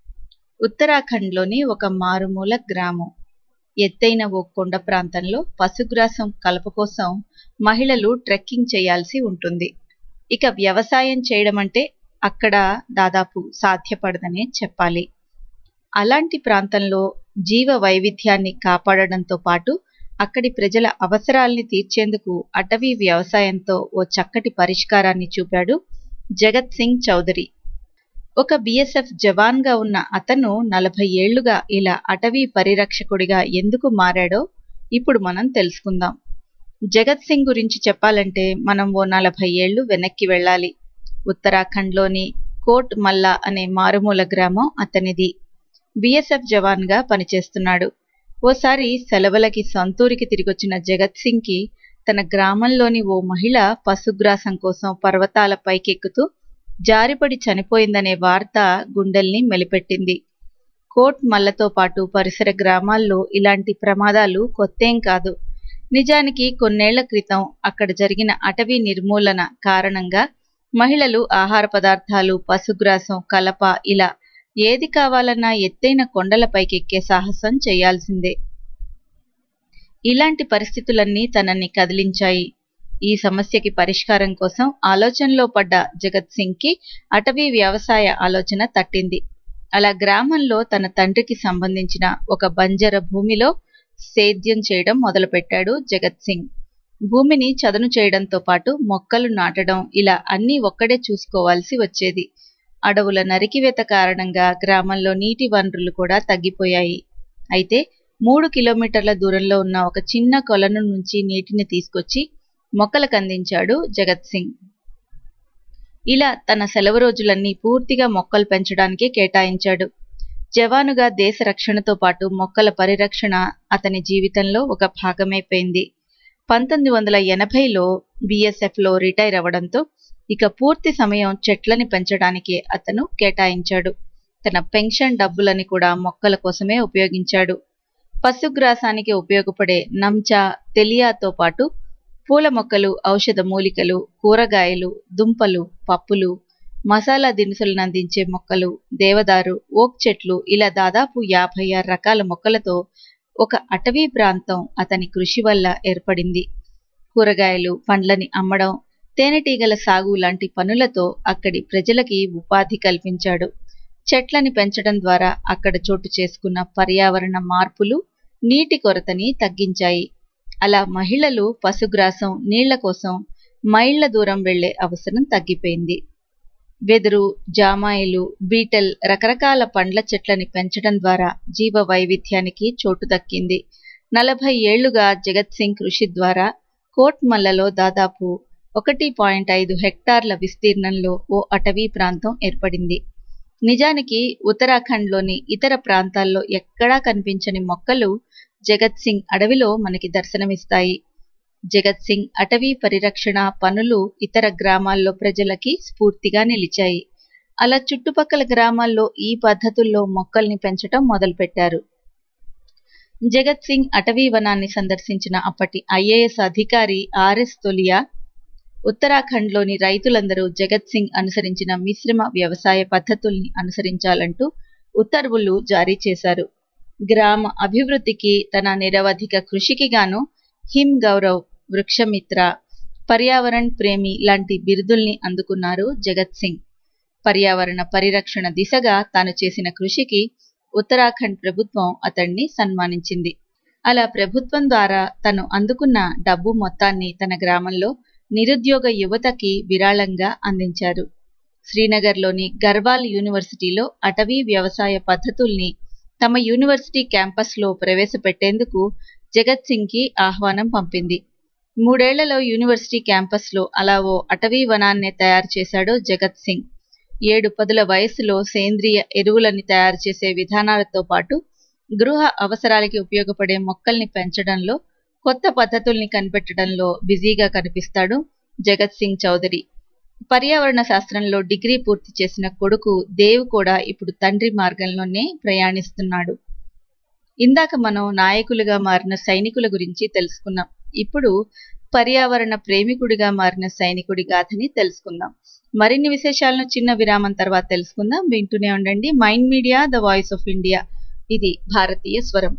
ఉత్తరాఖండ్లోని ఒక మారుమూల గ్రామం ఎత్తైన ఓ కొండ ప్రాంతంలో పశుగ్రాసం కలప కోసం మహిళలు ట్రెక్కింగ్ చేయాల్సి ఉంటుంది ఇక వ్యవసాయం చేయడం అంటే అక్కడ దాదాపు సాధ్యపడదనే చెప్పాలి అలాంటి ప్రాంతంలో జీవ వైవిధ్యాన్ని కాపాడడంతో పాటు అక్కడి ప్రజల అవసరాల్ని తీర్చేందుకు అటవీ వ్యవసాయంతో ఓ చక్కటి పరిష్కారాన్ని చూపాడు జగత్ సింగ్ చౌదరి ఒక బిఎస్ఎఫ్ జవాన్గా ఉన్న అతను నలభై ఏళ్లుగా ఇలా అటవీ పరిరక్షకుడిగా ఎందుకు మారాడో ఇప్పుడు మనం తెలుసుకుందాం జగత్ సింగ్ గురించి చెప్పాలంటే మనం ఓ నలభై ఏళ్లు వెనక్కి వెళ్ళాలి ఉత్తరాఖండ్లోని కోట్ మల్లా అనే మారుమూల గ్రామం అతనిది బిఎస్ఎఫ్ జవాన్గా పనిచేస్తున్నాడు ఓసారి సెలవులకి సొంతూరికి తిరిగొచ్చిన జగత్ సింగ్కి తన గ్రామంలోని ఓ మహిళ పశుగ్రాసం కోసం పర్వతాల పైకెక్కుతూ జారిపడి చనిపోయిందనే వార్త గుండెల్ని మెలిపెట్టింది కోట్ మల్లతో పాటు పరిసర గ్రామాల్లో ఇలాంటి ప్రమాదాలు కొత్తేం కాదు నిజానికి కొన్నేళ్ల క్రితం అక్కడ జరిగిన అటవీ నిర్మూలన కారణంగా మహిళలు ఆహార పదార్థాలు పశుగ్రాసం కలప ఇలా ఏది కావాలన్నా ఎత్తైన కొండలపైకెక్కే సాహసం చేయాల్సిందే ఇలాంటి పరిస్థితులన్నీ తనని కదిలించాయి ఈ సమస్యకి పరిష్కారం కోసం ఆలోచనలో పడ్డ జగత్ సింగ్కి అటవీ వ్యవసాయ ఆలోచన తట్టింది అలా గ్రామంలో తన తండ్రికి సంబంధించిన ఒక బంజర భూమిలో సేద్యం చేయడం మొదలుపెట్టాడు జగత్ సింగ్ భూమిని చదును చేయడంతో పాటు మొక్కలు నాటడం ఇలా అన్నీ ఒక్కడే చూసుకోవాల్సి వచ్చేది అడవుల నరికివేత కారణంగా గ్రామంలో నీటి వనరులు కూడా తగ్గిపోయాయి అయితే మూడు కిలోమీటర్ల దూరంలో ఉన్న ఒక చిన్న కొలను నుంచి నీటిని తీసుకొచ్చి మొక్కలకు అందించాడు జగత్ సింగ్ ఇలా తన సెలవు రోజులన్నీ పూర్తిగా మొక్కలు పెంచడానికి కేటాయించాడు జవానుగా దేశ రక్షణతో పాటు మొక్కల పరిరక్షణ అతని జీవితంలో ఒక భాగమైపోయింది పంతొమ్మిది వందల ఎనభైలో బీఎస్ఎఫ్లో రిటైర్ అవ్వడంతో ఇక పూర్తి సమయం చెట్లని పెంచడానికే అతను కేటాయించాడు తన పెన్షన్ డబ్బులని కూడా మొక్కల కోసమే ఉపయోగించాడు పశుగ్రాసానికి ఉపయోగపడే నంచా తెలియాతో పాటు పూల మొక్కలు ఔషధ మూలికలు కూరగాయలు దుంపలు పప్పులు మసాలా దినుసులను అందించే మొక్కలు దేవదారు ఓక్ చెట్లు ఇలా దాదాపు యాభై ఆరు రకాల మొక్కలతో ఒక అటవీ ప్రాంతం అతని కృషి వల్ల ఏర్పడింది కూరగాయలు పండ్లని అమ్మడం తేనెటీగల సాగు లాంటి పనులతో అక్కడి ప్రజలకి ఉపాధి కల్పించాడు చెట్లని పెంచడం ద్వారా అక్కడ చోటు చేసుకున్న పర్యావరణ మార్పులు నీటి కొరతని తగ్గించాయి అలా మహిళలు పశుగ్రాసం నీళ్ల కోసం మైళ్ల దూరం వెళ్లే అవసరం తగ్గిపోయింది వెదురు జామాయిలు బీటల్ రకరకాల పండ్ల చెట్లని పెంచడం ద్వారా జీవ వైవిధ్యానికి చోటు దక్కింది నలభై ఏళ్లుగా జగత్ సింగ్ కృషి ద్వారా కోట్మల్లలో దాదాపు ఒకటి పాయింట్ ఐదు హెక్టార్ల విస్తీర్ణంలో ఓ అటవీ ప్రాంతం ఏర్పడింది నిజానికి ఉత్తరాఖండ్లోని ఇతర ప్రాంతాల్లో ఎక్కడా కనిపించని మొక్కలు జగత్ సింగ్ అడవిలో మనకి దర్శనమిస్తాయి జగత్ సింగ్ అటవీ పరిరక్షణ పనులు ఇతర గ్రామాల్లో ప్రజలకి స్ఫూర్తిగా నిలిచాయి అలా చుట్టుపక్కల గ్రామాల్లో ఈ పద్ధతుల్లో మొక్కల్ని పెంచటం మొదలుపెట్టారు జగత్ సింగ్ అటవీ వనాన్ని సందర్శించిన అప్పటి ఐఏఎస్ అధికారి ఆర్ఎస్ తొలియా ఉత్తరాఖండ్లోని రైతులందరూ జగత్ సింగ్ అనుసరించిన మిశ్రమ వ్యవసాయ పద్ధతుల్ని అనుసరించాలంటూ ఉత్తర్వులు జారీ చేశారు గ్రామ అభివృద్ధికి తన నిరవధిక కృషికి గాను హిమ్ గౌరవ్ వృక్షమిత్ర పర్యావరణ్ ప్రేమి లాంటి బిరుదుల్ని అందుకున్నారు జగత్ సింగ్ పర్యావరణ పరిరక్షణ దిశగా తాను చేసిన కృషికి ఉత్తరాఖండ్ ప్రభుత్వం అతన్ని సన్మానించింది అలా ప్రభుత్వం ద్వారా తను అందుకున్న డబ్బు మొత్తాన్ని తన గ్రామంలో నిరుద్యోగ యువతకి విరాళంగా అందించారు శ్రీనగర్లోని గర్వాల్ యూనివర్సిటీలో అటవీ వ్యవసాయ పద్ధతుల్ని తమ యూనివర్సిటీ క్యాంపస్లో ప్రవేశపెట్టేందుకు జగత్ సింగ్కి ఆహ్వానం పంపింది మూడేళ్లలో యూనివర్సిటీ క్యాంపస్లో అలా ఓ అటవీ వనాన్నే తయారు చేశాడు జగత్ సింగ్ ఏడు పదుల వయసులో సేంద్రియ ఎరువులని తయారు చేసే విధానాలతో పాటు గృహ అవసరాలకి ఉపయోగపడే మొక్కల్ని పెంచడంలో కొత్త పద్ధతుల్ని కనిపెట్టడంలో బిజీగా కనిపిస్తాడు జగత్ సింగ్ చౌదరి పర్యావరణ శాస్త్రంలో డిగ్రీ పూర్తి చేసిన కొడుకు దేవ్ కూడా ఇప్పుడు తండ్రి మార్గంలోనే ప్రయాణిస్తున్నాడు ఇందాక మనం నాయకులుగా మారిన సైనికుల గురించి తెలుసుకున్నాం ఇప్పుడు పర్యావరణ ప్రేమికుడిగా మారిన సైనికుడి గాథని తెలుసుకుందాం మరిన్ని విశేషాలను చిన్న విరామం తర్వాత తెలుసుకుందాం వింటూనే ఉండండి mind media the voice of India ఇది భారతీయ స్వరం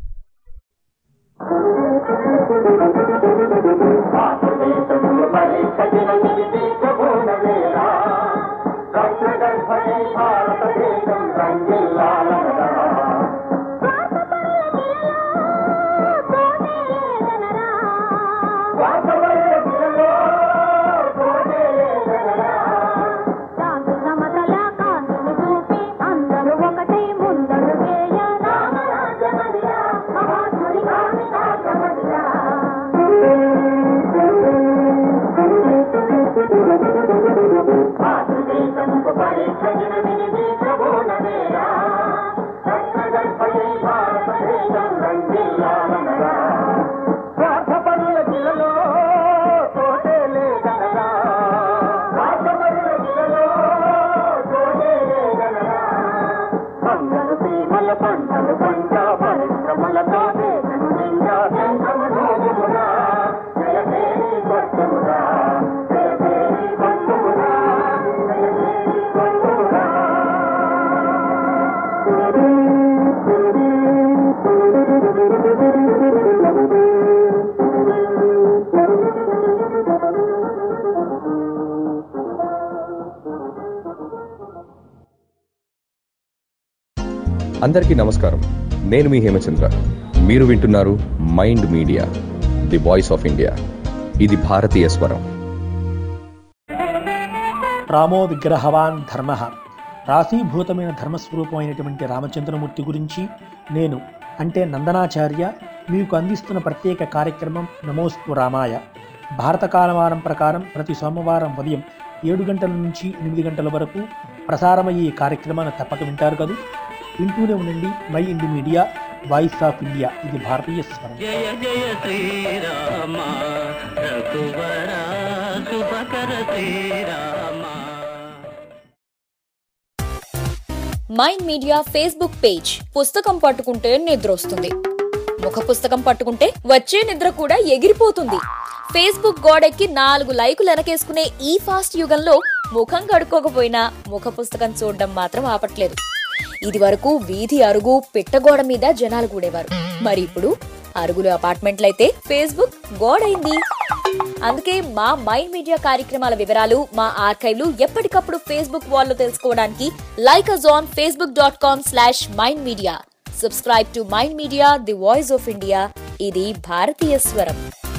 అందరికీ నమస్కారం నేను మీ హేమచంద్ర మీరు వింటున్నారు mind media the voice of India ఇది భారతీయ స్వరం రామో విగ్రహవాన్ ధర్మ రాశీభూతమైన ధర్మస్వరూపమైనటువంటి రామచంద్రమూర్తి గురించి నేను అంటే నందనాచార్య మీకు అందిస్తున్న ప్రత్యేక కార్యక్రమం నమోస్తు రామాయ భారత కాలమానం ప్రకారం ప్రతి సోమవారం ఉదయం ఏడు గంటల నుంచి ఎనిమిది గంటల వరకు ప్రసారమయ్యే ఈ కార్యక్రమాన్ని తప్పక వింటారు కదా వింటూనే ఉండండి mind media voice of India ఇది భారతీయ స్వరం జయ జయ శ్రీరామ రఘువర శుభకర Srirama mind media Facebook page పుస్తకం పట్టుకుంటే నిద్ర వస్తుంది ముఖ పుస్తకం పట్టుకుంటే వచ్చే నిద్ర కూడా ఎగిరిపోతుంది ఫేస్బుక్ గోడెక్కి నాలుగు లైకులు వెనకేసుకునే ఈ ఫాస్ట్ యుగంలో ముఖం కడుక్కోకపోయినా ముఖ పుస్తకం చూడడం మాత్రం ఆపట్లేదు ఇది వరకు వీధి అరుగు పిట్టగోడ మీద జనాలు కూడేవారు మరి ఇప్పుడు అరుగులు అపార్ట్మెంట్లయితే ఫేస్బుక్ గోడైంది అందుకే మా మైండ్ మీడియా కార్యక్రమాల వివరాలు మా ఆర్కైవ్లు ఎప్పటికప్పుడు ఫేస్బుక్ వాల్లో తెలుసుకోవడానికి like us on Facebook dot com slash mind media subscribe to mind media the voice of India ఇది భారతీయ స్వరం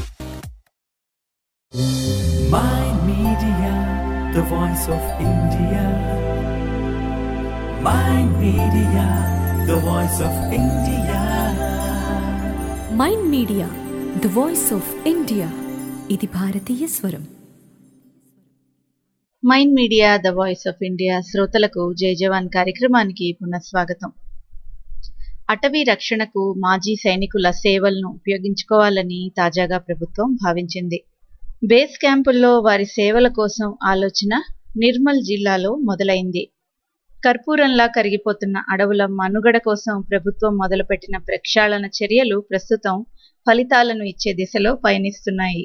Mind Media, the voice of India. Mind Media, the voice of India. Mind media the voice of India ఇది భారతీయ స్వరం mind media the voice of India శ్రోతలకు జై జవాన్ కార్యక్రమానికి పునఃస్వాగతం అటవీ రక్షణకు మాజీ సైనికుల సేవలను ఉపయోగించుకోవాలని తాజాగా ప్రభుత్వం భావించింది బేస్ క్యాంపుల్లో వారి సేవల కోసం ఆలోచన నిర్మల్ జిల్లాలో మొదలైంది కర్పూరంలా కరిగిపోతున్న అడవుల మనుగడ కోసం ప్రభుత్వం మొదలుపెట్టిన ప్రక్షాళన చర్యలు ప్రస్తుతం ఫలితాలను ఇచ్చే దిశలో పయనిస్తున్నాయి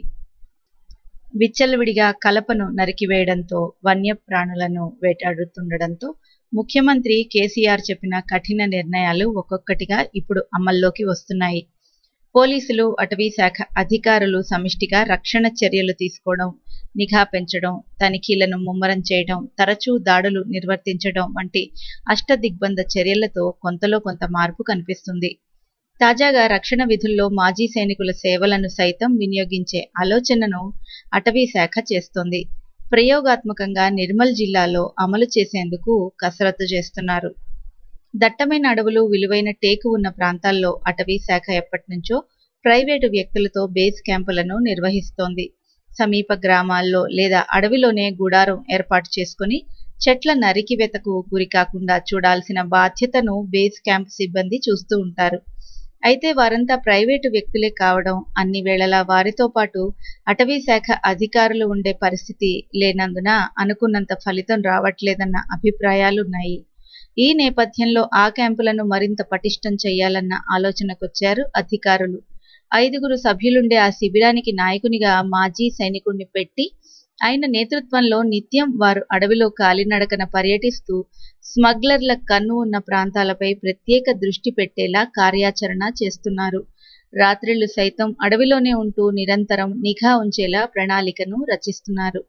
విచ్చలవిడిగా కలపను నరికివేయడంతో వన్యప్రాణులను వేటాడుతుండడంతో ముఖ్యమంత్రి కేసీఆర్ చెప్పిన కఠిన నిర్ణయాలు ఒక్కొక్కటిగా ఇప్పుడు అమల్లోకి వస్తున్నాయి పోలీసులు అటవీ శాఖ అధికారులు సమిష్టిగా రక్షణ చర్యలు తీసుకోవడం నిఘా పెంచడం తనిఖీలను ముమ్మరం చేయడం తరచూ దాడులు నిర్వర్తించడం వంటి అష్టదిగ్బంధ చర్యలతో కొంతలో కొంత మార్పు కనిపిస్తుంది తాజాగా రక్షణ విధుల్లో మాజీ సైనికుల సేవలను సైతం వినియోగించే ఆలోచనను అటవీ శాఖ చేస్తోంది ప్రయోగాత్మకంగా నిర్మల్ జిల్లాలో అమలు చేసేందుకు కసరత్తు చేస్తున్నారు దట్టమైన అడవులు విలువైన టేకు ఉన్న ప్రాంతాల్లో అటవీ శాఖ ఎప్పటినుంచో ప్రైవేటు వ్యక్తులతో బేస్ క్యాంపులను నిర్వహిస్తోంది సమీప గ్రామాల్లో లేదా అడవిలోనే గుడారం ఏర్పాటు చేసుకుని చెట్ల నరికివేతకు గురి కాకుండా చూడాల్సిన బాధ్యతను బేస్ క్యాంప్ సిబ్బంది చూస్తూ ఉంటారు అయితే వారంతా ప్రైవేటు వ్యక్తులే కావడం అన్ని వేళలా వారితో పాటు అటవీ శాఖ అధికారులు ఉండే పరిస్థితి లేనందున అనుకున్నంత ఫలితం రావట్లేదన్న అభిప్రాయాలున్నాయి ఈ నేపథ్యంలో ఆ క్యాంపులను మరింత పటిష్టం చేయాలన్న ఆలోచనకొచ్చారు అధికారులు ఐదుగురు సభ్యులుండే ఆ శిబిరానికి నాయకునిగా మాజీ సైనికుణ్ణి పెట్టి ఆయన నేతృత్వంలో నిత్యం వారు అడవిలో కాలినడకన పర్యటిస్తూ స్మగ్లర్ల కన్ను ఉన్న ప్రాంతాలపై ప్రత్యేక దృష్టి పెట్టేలా కార్యాచరణ చేస్తున్నారు రాత్రిళ్లు సైతం అడవిలోనే ఉంటూ నిరంతరం నిఘా ఉంచేలా ప్రణాళికను రచిస్తున్నారు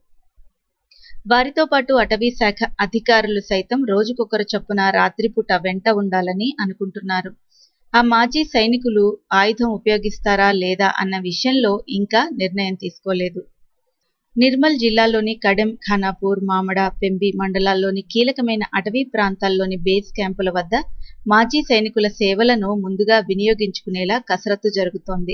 వారితో పాటు అటవీ శాఖ అధికారులు సైతం రోజుకొకరు చొప్పున రాత్రిపూట వెంట ఉండాలని అనుకుంటున్నారు ఆ మాజీ సైనికులు ఆయుధం ఉపయోగిస్తారా లేదా అన్న విషయంలో ఇంకా నిర్ణయం తీసుకోలేదు నిర్మల్ జిల్లాలోని కడెం ఖానాపూర్ మామడ పెంబి మండలాల్లోని కీలకమైన అటవీ ప్రాంతాల్లోని బేస్ క్యాంపుల వద్ద మాజీ సైనికుల సేవలను ముందుగా వినియోగించుకునేలా కసరత్తు జరుగుతోంది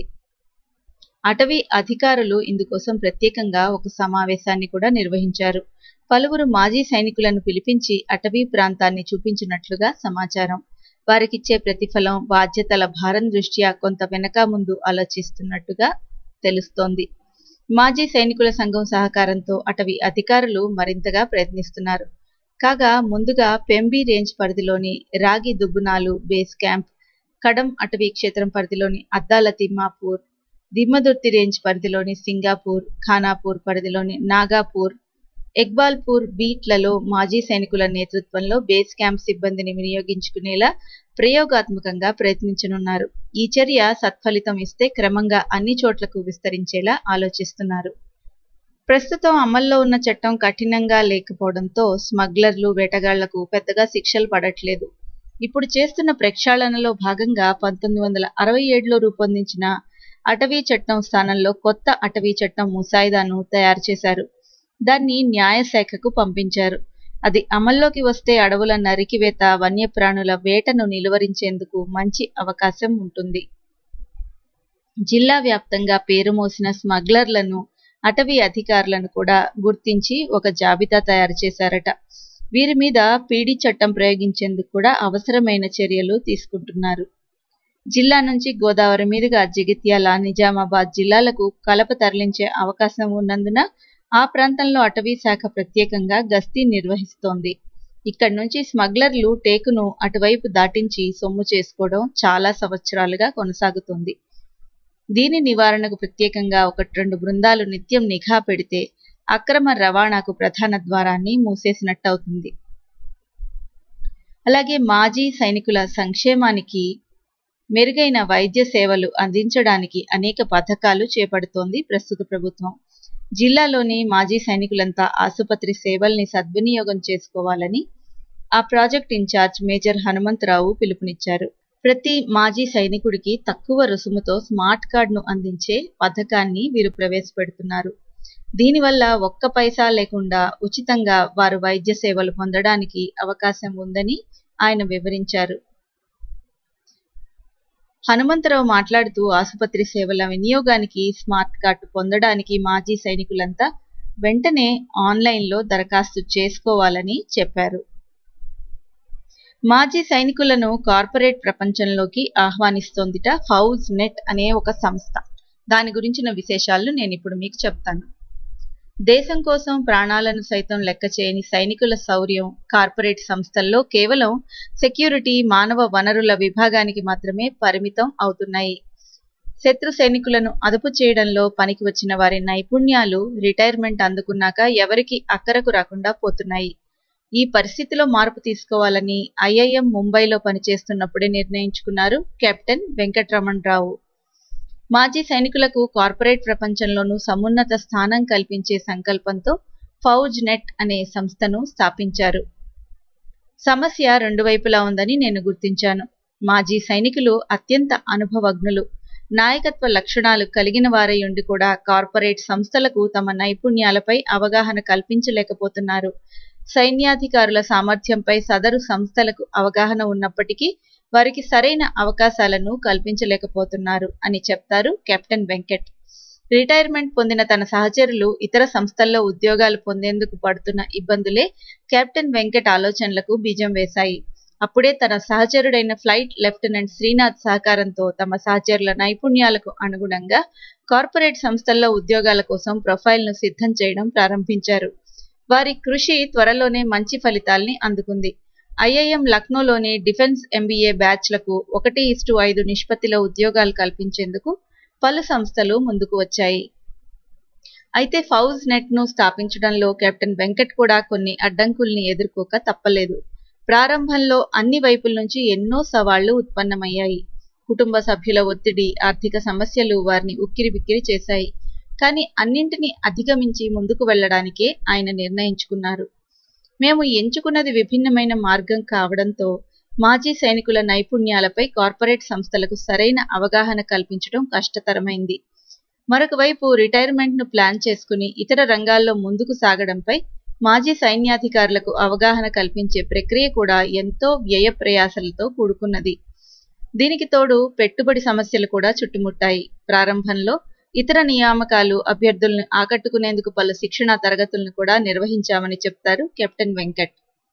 అటవీ అధికారులు ఇందుకోసం ప్రత్యేకంగా ఒక సమావేశాన్ని కూడా నిర్వహించారు పలువురు మాజీ సైనికులను పిలిపించి అటవీ ప్రాంతాన్ని చూపించినట్లుగా సమాచారం వారికిచ్చే ప్రతిఫలం బాధ్యతల భారం దృష్ట్యా కొంత వెనక ముందు ఆలోచిస్తున్నట్టుగా తెలుస్తోంది మాజీ సైనికుల సంఘం సహకారంతో అటవీ అధికారులు మరింతగా ప్రయత్నిస్తున్నారు కాగా ముందుగా పెంబి రేంజ్ పరిధిలోని రాగి దుబ్బునాలు బేస్ క్యాంప్ కడం అటవీ క్షేత్రం పరిధిలోని అద్దాల తిమ్మాపూర్ దిమ్మదుర్తి రేంజ్ పరిధిలోని సింగాపూర్ ఖానాపూర్ పరిధిలోని నాగాపూర్ ఎక్బాల్పూర్ బీట్లలో మాజీ సైనికుల నేతృత్వంలో బేస్ క్యాంప్ సిబ్బందిని వినియోగించుకునేలా ప్రయోగాత్మకంగా ప్రయత్నించనున్నారు ఈ చర్య సత్ఫలితం ఇస్తే క్రమంగా అన్ని చోట్లకు విస్తరించేలా ఆలోచిస్తున్నారు ప్రస్తుతం అమల్లో ఉన్న చట్టం కఠినంగా లేకపోవడంతో స్మగ్లర్లు వేటగాళ్లకు పెద్దగా శిక్షలు పడట్లేదు ఇప్పుడు చేస్తున్న ప్రక్షాళనలో భాగంగా పంతొమ్మిది వందల అరవై ఏడులో రూపొందించిన అటవీ చట్టం స్థానంలో కొత్త అటవీ చట్టం ముసాయిదాను తయారు చేశారు దాన్ని న్యాయశాఖకు పంపించారు అది అమల్లోకి వస్తే అడవుల నరికివేత వన్యప్రాణుల వేటను నిలువరించేందుకు మంచి అవకాశం ఉంటుంది జిల్లా వ్యాప్తంగా పేరు మోసిన స్మగ్లర్లను అటవీ అధికారులను కూడా గుర్తించి ఒక జాబితా తయారు చేశారట వీరి మీద పీడీ చట్టం ప్రయోగించేందుకు కూడా అవసరమైన చర్యలు తీసుకుంటున్నారు జిల్లా నుంచి గోదావరి మీదుగా జగిత్యాల నిజామాబాద్ జిల్లాలకు కలప తరలించే అవకాశం ఉన్నందున ఆ ప్రాంతంలో అటవీ శాఖ ప్రత్యేకంగా గస్తీ నిర్వహిస్తోంది ఇక్కడి నుంచి స్మగ్లర్లు టేకును అటువైపు దాటించి సొమ్ము చేసుకోవడం చాలా సంవత్సరాలుగా కొనసాగుతోంది దీని నివారణకు ప్రత్యేకంగా ఒకటి రెండు బృందాలు నిత్యం నిఘా పెడితే అక్రమ రవాణాకు ప్రధాన ద్వారాన్ని మూసేసినట్టవుతుంది అలాగే మాజీ సైనికుల సంక్షేమానికి మెరుగైన వైద్య సేవలు అందించడానికి అనేక పథకాలు చేపడుతోంది ప్రస్తుత ప్రభుత్వం జిల్లాలోని మాజీ సైనికులంతా ఆసుపత్రి సేవల్ని సద్వినియోగం చేసుకోవాలని ఆ ప్రాజెక్ట్ ఇన్ఛార్జ్ మేజర్ హనుమంతరావు పిలుపునిచ్చారు ప్రతి మాజీ సైనికుడికి తక్కువ రుసుముతో స్మార్ట్ కార్డును అందించే పథకాన్ని వీరు ప్రవేశపెడుతున్నారు దీనివల్ల ఒక్క పైసా లేకుండా ఉచితంగా వారు వైద్య సేవలు పొందడానికి అవకాశం ఉందని ఆయన వివరించారు హనుమంతరావు మాట్లాడుతూ ఆసుపత్రి సేవల వినియోగానికి స్మార్ట్ కార్డు పొందడానికి మాజీ సైనికులంతా వెంటనే ఆన్లైన్లో దరఖాస్తు చేసుకోవాలని చెప్పారు మాజీ సైనికులను కార్పొరేట్ ప్రపంచంలోకి ఆహ్వానిస్తోందిట హౌస్ నెట్ అనే ఒక సంస్థ దాని గురించిన విశేషాలను నేను ఇప్పుడు మీకు చెప్తాను దేశం కోసం ప్రాణాలను సైతం లెక్క చేయని సైనికుల శౌర్యం కార్పొరేట్ సంస్థల్లో కేవలం సెక్యూరిటీ మానవ వనరుల విభాగానికి మాత్రమే పరిమితం అవుతున్నాయి శత్రు సైనికులను అదుపు చేయడంలో పనికి వచ్చిన వారి నైపుణ్యాలు రిటైర్మెంట్ అందుకున్నాక ఎవరికి అక్కరకు రాకుండా పోతున్నాయి ఈ పరిస్థితిలో మార్పు తీసుకోవాలని ఐఐఎం ముంబైలో పనిచేస్తున్నప్పుడే నిర్ణయించుకున్నారు కెప్టెన్ వెంకట్రమణ్ రావు మాజీ సైనికులకు కార్పొరేట్ ప్రపంచంలోనూ సమున్నత స్థానం కల్పించే సంకల్పంతో ఫౌజ్ నెట్ అనే సంస్థను స్థాపించారు సమస్య రెండు వైపులా ఉందని నేను గుర్తించాను మాజీ సైనికులు అత్యంత అనుభవజ్ఞులు నాయకత్వ లక్షణాలు కలిగిన వారై ఉండి కూడా కార్పొరేట్ సంస్థలకు తమ నైపుణ్యాలపై అవగాహన కల్పించలేకపోతున్నారు సైన్యాధికారుల సామర్థ్యంపై సదరు సంస్థలకు అవగాహన ఉన్నప్పటికీ వారికి సరైన అవకాశాలను కల్పించలేకపోతున్నారు అని చెప్తారు కెప్టెన్ వెంకట్ రిటైర్మెంట్ పొందిన తన సహచరులు ఇతర సంస్థల్లో ఉద్యోగాలు పొందేందుకు పడుతున్న ఇబ్బందులే కెప్టెన్ వెంకట్ ఆలోచనలకు బీజం వేశాయి అప్పుడే తన సహచరుడైన ఫ్లైట్ లెఫ్టినెంట్ శ్రీనాథ్ సహకారంతో తమ సహచరుల నైపుణ్యాలకు అనుగుణంగా కార్పొరేట్ సంస్థల్లో ఉద్యోగాల కోసం ప్రొఫైల్ను సిద్ధం చేయడం ప్రారంభించారు వారి కృషి త్వరలోనే మంచి ఫలితాల్ని అందుకుంది ఐఐఎం లక్నోలోని డిఫెన్స్ ఎంబీఏ బ్యాచ్లకు ఒకటి ఇస్టు ఐదు నిష్పత్తిలో ఉద్యోగాలు కల్పించేందుకు పలు సంస్థలు ముందుకు వచ్చాయి అయితే ఫౌజ్ నెట్ ను స్థాపించడంలో కెప్టెన్ వెంకట్ కూడా కొన్ని అడ్డంకుల్ని ఎదుర్కోక తప్పలేదు ప్రారంభంలో అన్ని వైపుల నుంచి ఎన్నో సవాళ్లు ఉత్పన్నమయ్యాయి కుటుంబ సభ్యుల ఒత్తిడి ఆర్థిక సమస్యలు వారిని ఉక్కిరిబిక్కిరి చేశాయి కానీ అన్నింటినీ అధిగమించి ముందుకు వెళ్లడానికే ఆయన నిర్ణయించుకున్నారు మేము ఎంచుకున్నది విభిన్నమైన మార్గం కావడంతో మాజీ సైనికుల నైపుణ్యాలపై కార్పొరేట్ సంస్థలకు సరైన అవగాహన కల్పించడం కష్టతరమైంది మరొక వైపు రిటైర్మెంట్ ను ప్లాన్ చేసుకుని ఇతర రంగాల్లో ముందుకు సాగడంపై మాజీ సైన్యాధికారులకు అవగాహన కల్పించే ప్రక్రియ కూడా ఎంతో వ్యయ ప్రయాసలతో కూడుకున్నది దీనికి తోడు పెట్టుబడి సమస్యలు కూడా చుట్టుముట్టాయి ప్రారంభంలో ఇతర నియామకాలు అభ్యర్థులను ఆకట్టుకునేందుకు పలు శిక్షణా తరగతులను కూడా నిర్వహించామని చెప్తారు కెప్టెన్ వెంకట్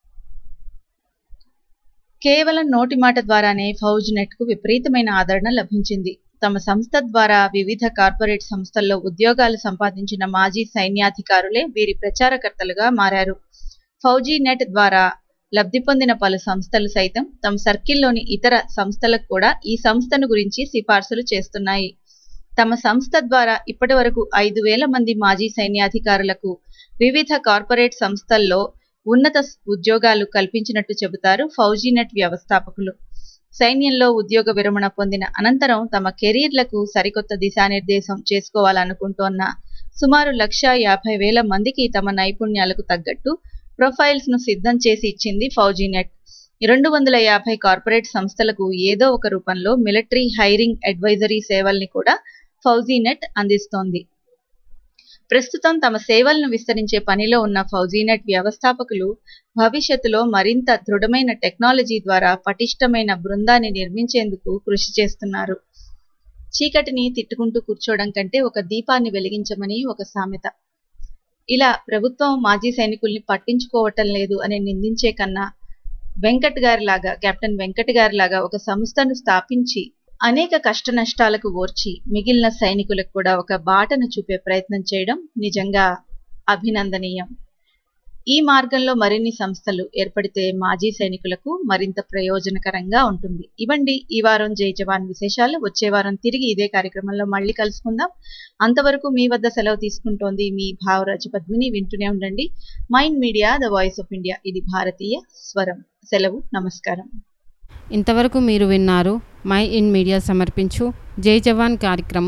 కేవలం నోటి మాట ద్వారానే ఫౌజ్ నెట్ కు విపరీతమైన ఆదరణ లభించింది తమ సంస్థ ద్వారా వివిధ కార్పొరేట్ సంస్థల్లో ఉద్యోగాలు సంపాదించిన మాజీ సైన్యాధికారులే వీరి ప్రచారకర్తలుగా మారారు ఫౌజీ నెట్ ద్వారా లబ్ధి పొందిన పలు సంస్థలు సైతం తమ సర్కిల్లోని ఇతర సంస్థలకు కూడా ఈ సంస్థను గురించి సిఫార్సులు చేస్తున్నాయి తమ సంస్థ ద్వారా ఇప్పటి వరకు ఐదు వేల మంది మాజీ సైన్యాధికారులకు వివిధ కార్పొరేట్ సంస్థల్లో ఉన్నత ఉద్యోగాలు కల్పించినట్టు చెబుతారు ఫౌజీనెట్ వ్యవస్థాపకులు సైన్యంలో ఉద్యోగ విరమణ పొందిన అనంతరం తమ కెరీర్లకు సరికొత్త దిశానిర్దేశం చేసుకోవాలనుకుంటోన్న సుమారు లక్ష యాభై వేల మందికి తమ నైపుణ్యాలకు తగ్గట్టు ప్రొఫైల్స్ ను సిద్ధం చేసి ఇచ్చింది ఫౌజీనెట్ రెండు వందల యాభై కార్పొరేట్ సంస్థలకు ఏదో ఒక రూపంలో మిలిటరీ హైరింగ్ అడ్వైజరీ సేవల్ని కూడా ఫౌజీనెట్ అందిస్తోంది ప్రస్తుతం తమ సేవలను విస్తరించే పనిలో ఉన్న ఫౌజీనెట్ వ్యవస్థాపకులు భవిష్యత్తులో మరింత దృఢమైన టెక్నాలజీ ద్వారా పటిష్టమైన బృందాన్ని నిర్మించేందుకు కృషి చేస్తున్నారు చీకటిని తిట్టుకుంటూ కూర్చోవడం కంటే ఒక దీపాన్ని వెలిగించమని ఒక సామెత ఇలా ప్రభుత్వం మాజీ సైనికుల్ని పట్టించుకోవటం లేదు అని నిందించే కన్నా వెంకట్ గారి లాగా కెప్టెన్ వెంకట్ గారి లాగా ఒక సంస్థను స్థాపించి అనేక కష్ట నష్టాలకు ఓర్చి మిగిలిన సైనికులకు కూడా ఒక బాటను చూపే ప్రయత్నం చేయడం నిజంగా అభినందనీయం ఈ మార్గంలో మరిన్ని సంస్థలు ఏర్పడితే మాజీ సైనికులకు మరింత ప్రయోజనకరంగా ఉంటుంది ఇవండి ఈ వారం జై జవాన్ విశేషాలు వచ్చే వారం తిరిగి ఇదే కార్యక్రమంలో మళ్ళీ కలుసుకుందాం అంతవరకు మీ వద్ద సెలవు తీసుకుంటోంది మీ భావరాజు పద్మిని వింటూనే ఉండండి mind media the voice of India ఇది భారతీయ స్వరం సెలవు నమస్కారం ఇంతవరకు మీరు విన్నారు మై ఇన్ మీడియా సమర్పించు జై జవాన్ కార్యక్రమం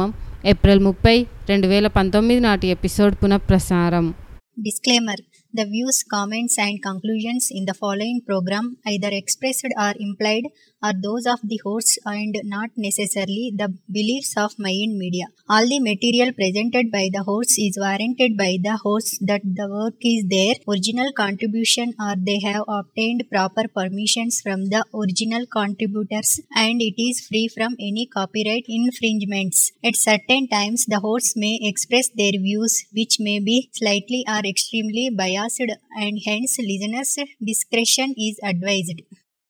ఏప్రిల్ ముప్పై రెండు వేల పంతొమ్మిది నాటి ఎపిసోడ్ పునఃప్రసారం Disclaimer The views, comments, and conclusions in the following program, either expressed or implied, are those of the hosts and not necessarily the beliefs of Mayan Media. All the material presented by the hosts is warranted by the hosts that the work is their original contribution or they have obtained proper permissions from the original contributors and it is free from any copyright infringements. At certain times, the hosts may express their views which may be slightly or extremely biased and hence listeners' discretion is advised.